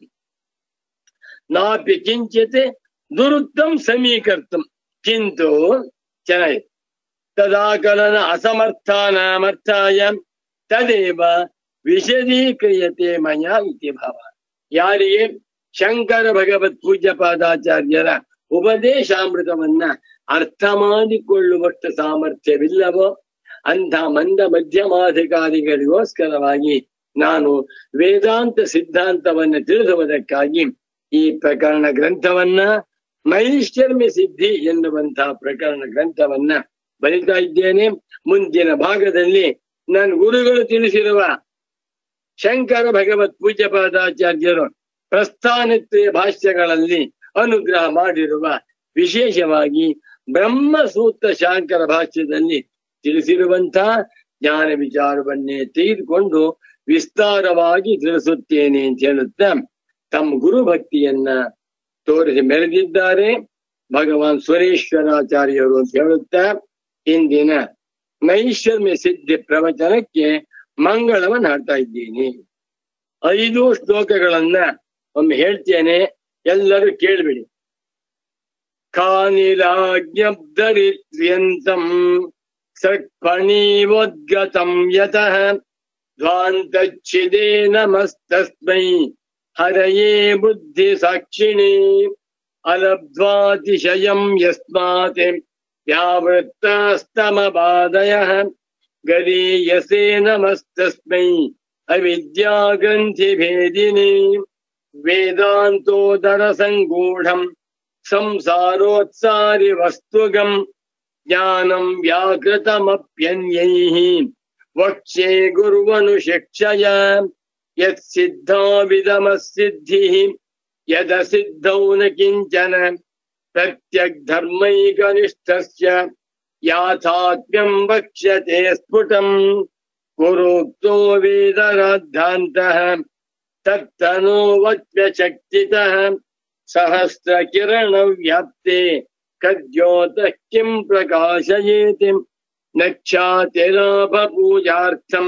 ನಾಪಿ ಕಿಂಚಿತ್ ದುರುತ್ತಮ್ ಸಮೀಕರ್ತಂ ಕಿಂತು ಚೆನ್ನಾಗಿದೆ ತದಾಕಲನ ಅಸಮರ್ಥಾನಾಮರ್ಥಾಯ ತದೇವ ವಿಶದೀಕ್ರಿಯತೆ ಮಯ ಇತಿ ಭಾವ ಯಾರಿಗೆ ಶಂಕರ ಭಗವತ್ ಪೂಜ್ಯ ಪಾದಾಚಾರ್ಯರ ಉಪದೇಶಾಮೃತವನ್ನ ಅರ್ಥ ಮಾಡಿಕೊಳ್ಳುವಷ್ಟು ಸಾಮರ್ಥ್ಯವಿಲ್ಲವೋ ಅಂಥ ಮಂದ ಮಧ್ಯಮಾಧಿಕಾರಿಗಳಿಗೋಸ್ಕರವಾಗಿ ನಾನು ವೇದಾಂತ ಸಿದ್ಧಾಂತವನ್ನ ತಿಳಿಸುವುದಕ್ಕಾಗಿ ಈ ಪ್ರಕರಣ ಗ್ರಂಥವನ್ನ ಮೈಶ್ಚರ್ಮಿ ಸಿದ್ಧಿ ಎನ್ನುವಂತಹ ಪ್ರಕರಣ ಗ್ರಂಥವನ್ನ ಬರಿತಾ ಇದ್ದೇನೆ ಮುಂದಿನ ಭಾಗದಲ್ಲಿ ನನ್ನ ಗುರುಗಳು ತಿಳಿಸಿರುವ ಶಂಕರ ಭಗವತ್ ಪೂಜ್ಯ ಪಾದಾಚಾರ್ಯರು ಪ್ರಸ್ಥಾನತ್ರೆಯ ಭಾಷ್ಯಗಳಲ್ಲಿ ಅನುಗ್ರಹ ಮಾಡಿರುವ ವಿಶೇಷವಾಗಿ ಬ್ರಹ್ಮ ಸೂತ್ರ ಶಾಂಕರ ಭಾಷ್ಯದಲ್ಲಿ ತಿಳಿಸಿರುವಂತಹ ಜ್ಞಾನ ವಿಚಾರವನ್ನೇ ತೆಗೆದುಕೊಂಡು ವಿಸ್ತಾರವಾಗಿ ತಿಳಿಸುತ್ತೇನೆ ಅಂತ ಹೇಳುತ್ತಾ ತಮ್ಮ ಗುರು ಭಕ್ತಿಯನ್ನ ತೋರಿಸಿ ಮೆರೆದಿದ್ದಾರೆ ಭಗವಾನ್ ಸುರೇಶ್ವರಾಚಾರ್ಯರು ಅಂತ ಹೇಳುತ್ತಾ ಇಂದಿನ ನೈಷರ್ಮ್ಯ ಸಿದ್ಧಿ ಪ್ರವಚನಕ್ಕೆ ಮಂಗಳವನ್ನು ಹಾಡ್ತಾ ಇದ್ದೀನಿ ಐದು ಶ್ಲೋಕಗಳನ್ನ ಒಮ್ಮೆ ಹೇಳ್ತೇನೆ ಎಲ್ಲರೂ ಕೇಳ್ಬಿಡಿ ಕಾನಿಲಾಜ್ಞಬ್ಧರಿತ್ರ್ಯಂತಂ ಸಕ್ಫಣೀವೋದ್ಗತಂ ಯತಃ ಧ್ವಾಂತಚ್ಛಿದೇ ನಮಸ್ತಸ್ಮೈ ಹರಯೇ ಬುದ್ಧಿ ಸಾಕ್ಷಿಣಿ ಅಲಬ್ಧ್ವಾತಿಶಯಂ ಯಸ್ಮಾತ್ ವ್ಯಾವೃತ್ತಾಸ್ತಮಬಾಧಯಃ ಗರೀಯಸೇ ನಮಸ್ತಸ್ಮೈ ಅವಿದ್ಯಾಗ್ರಂಥಿಭೇದಿನಿ ವೇದಾಂತೋದರ ಸಂಗೂಢಂ ಸಂಸಾರೋತ್ಸಾರಿ ವಸ್ತುಗಂ ಜ್ಞಾನಂ ವ್ಯಾಕೃತಮಪ್ಯನ್ಯೈಃ ವಕ್ಷ್ಯೆ ಗುರುವನುಶಿಕ್ಷಯ ಯತ್ಸಿದ್ಧಾವಿದಮಸ್ಸಿದ್ಧಿಃ ಯದಸಿದ್ಧೌ ನ ಕಿಂಚನ ಪ್ರತ್ಯಗ್ಧರ್ಮೈಕನಿಷ್ಠಸ್ಯ ಯಾಥಾತ್ಮ್ಯಂ ವಕ್ಷ್ಯತೆ ಸ್ಫುಟಂ ಕುರುಕ್ತೋ ವೇದರಾದ್ಧಾन्तः ತತ್ತನೋ ವಕ್ಷ್ಯಶಕ್ತಿತಃ सहस्रकिरणव्याप्ते कद्योतः किम् प्रकाशयेति नक्षातिरापपूजार्थम्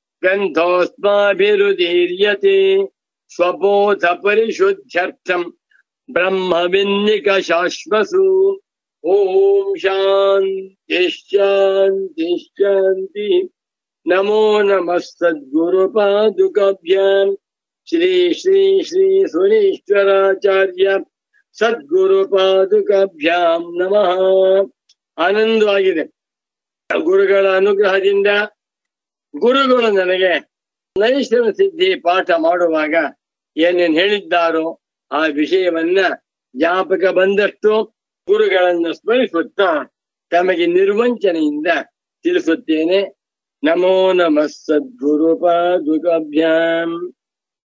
गन्धोऽस्माभिरुदीर्यते स्वबोधपरिशुद्ध्यर्थम् ब्रह्मविन्निकशाश्वसु ॐ शान्ति शान्ति शान्ति नमो नमः सद्गुरुपादुकाभ्याम् ಶ್ರೀ ಶ್ರೀ ಶ್ರೀ ಸುರೇಶ್ವರಾಚಾರ್ಯ ಸದ್ಗುರು ಪಾದುಕಾಭ್ಯಾಂ ನಮಃ ಆನಂದವಾಗಿದೆ ಗುರುಗಳ ಅನುಗ್ರಹದಿಂದ ಗುರುಗಳು ನನಗೆ ನೈಶ್ವರ ಸಿದ್ಧಿ ಪಾಠ ಮಾಡುವಾಗ ಏನೇನ್ ಹೇಳಿದ್ದಾರೋ ಆ ವಿಷಯವನ್ನ ಜ್ಞಾಪಕ ಬಂದಷ್ಟು ಗುರುಗಳನ್ನು ಸ್ಮರಿಸುತ್ತಾ ತಮಗೆ ನಿರ್ವಂಚನೆಯಿಂದ ತಿಳಿಸುತ್ತೇನೆ ನಮೋ ನಮಃ ಸದ್ಗುರು ಪಾದುಕಾಭ್ಯಾಂ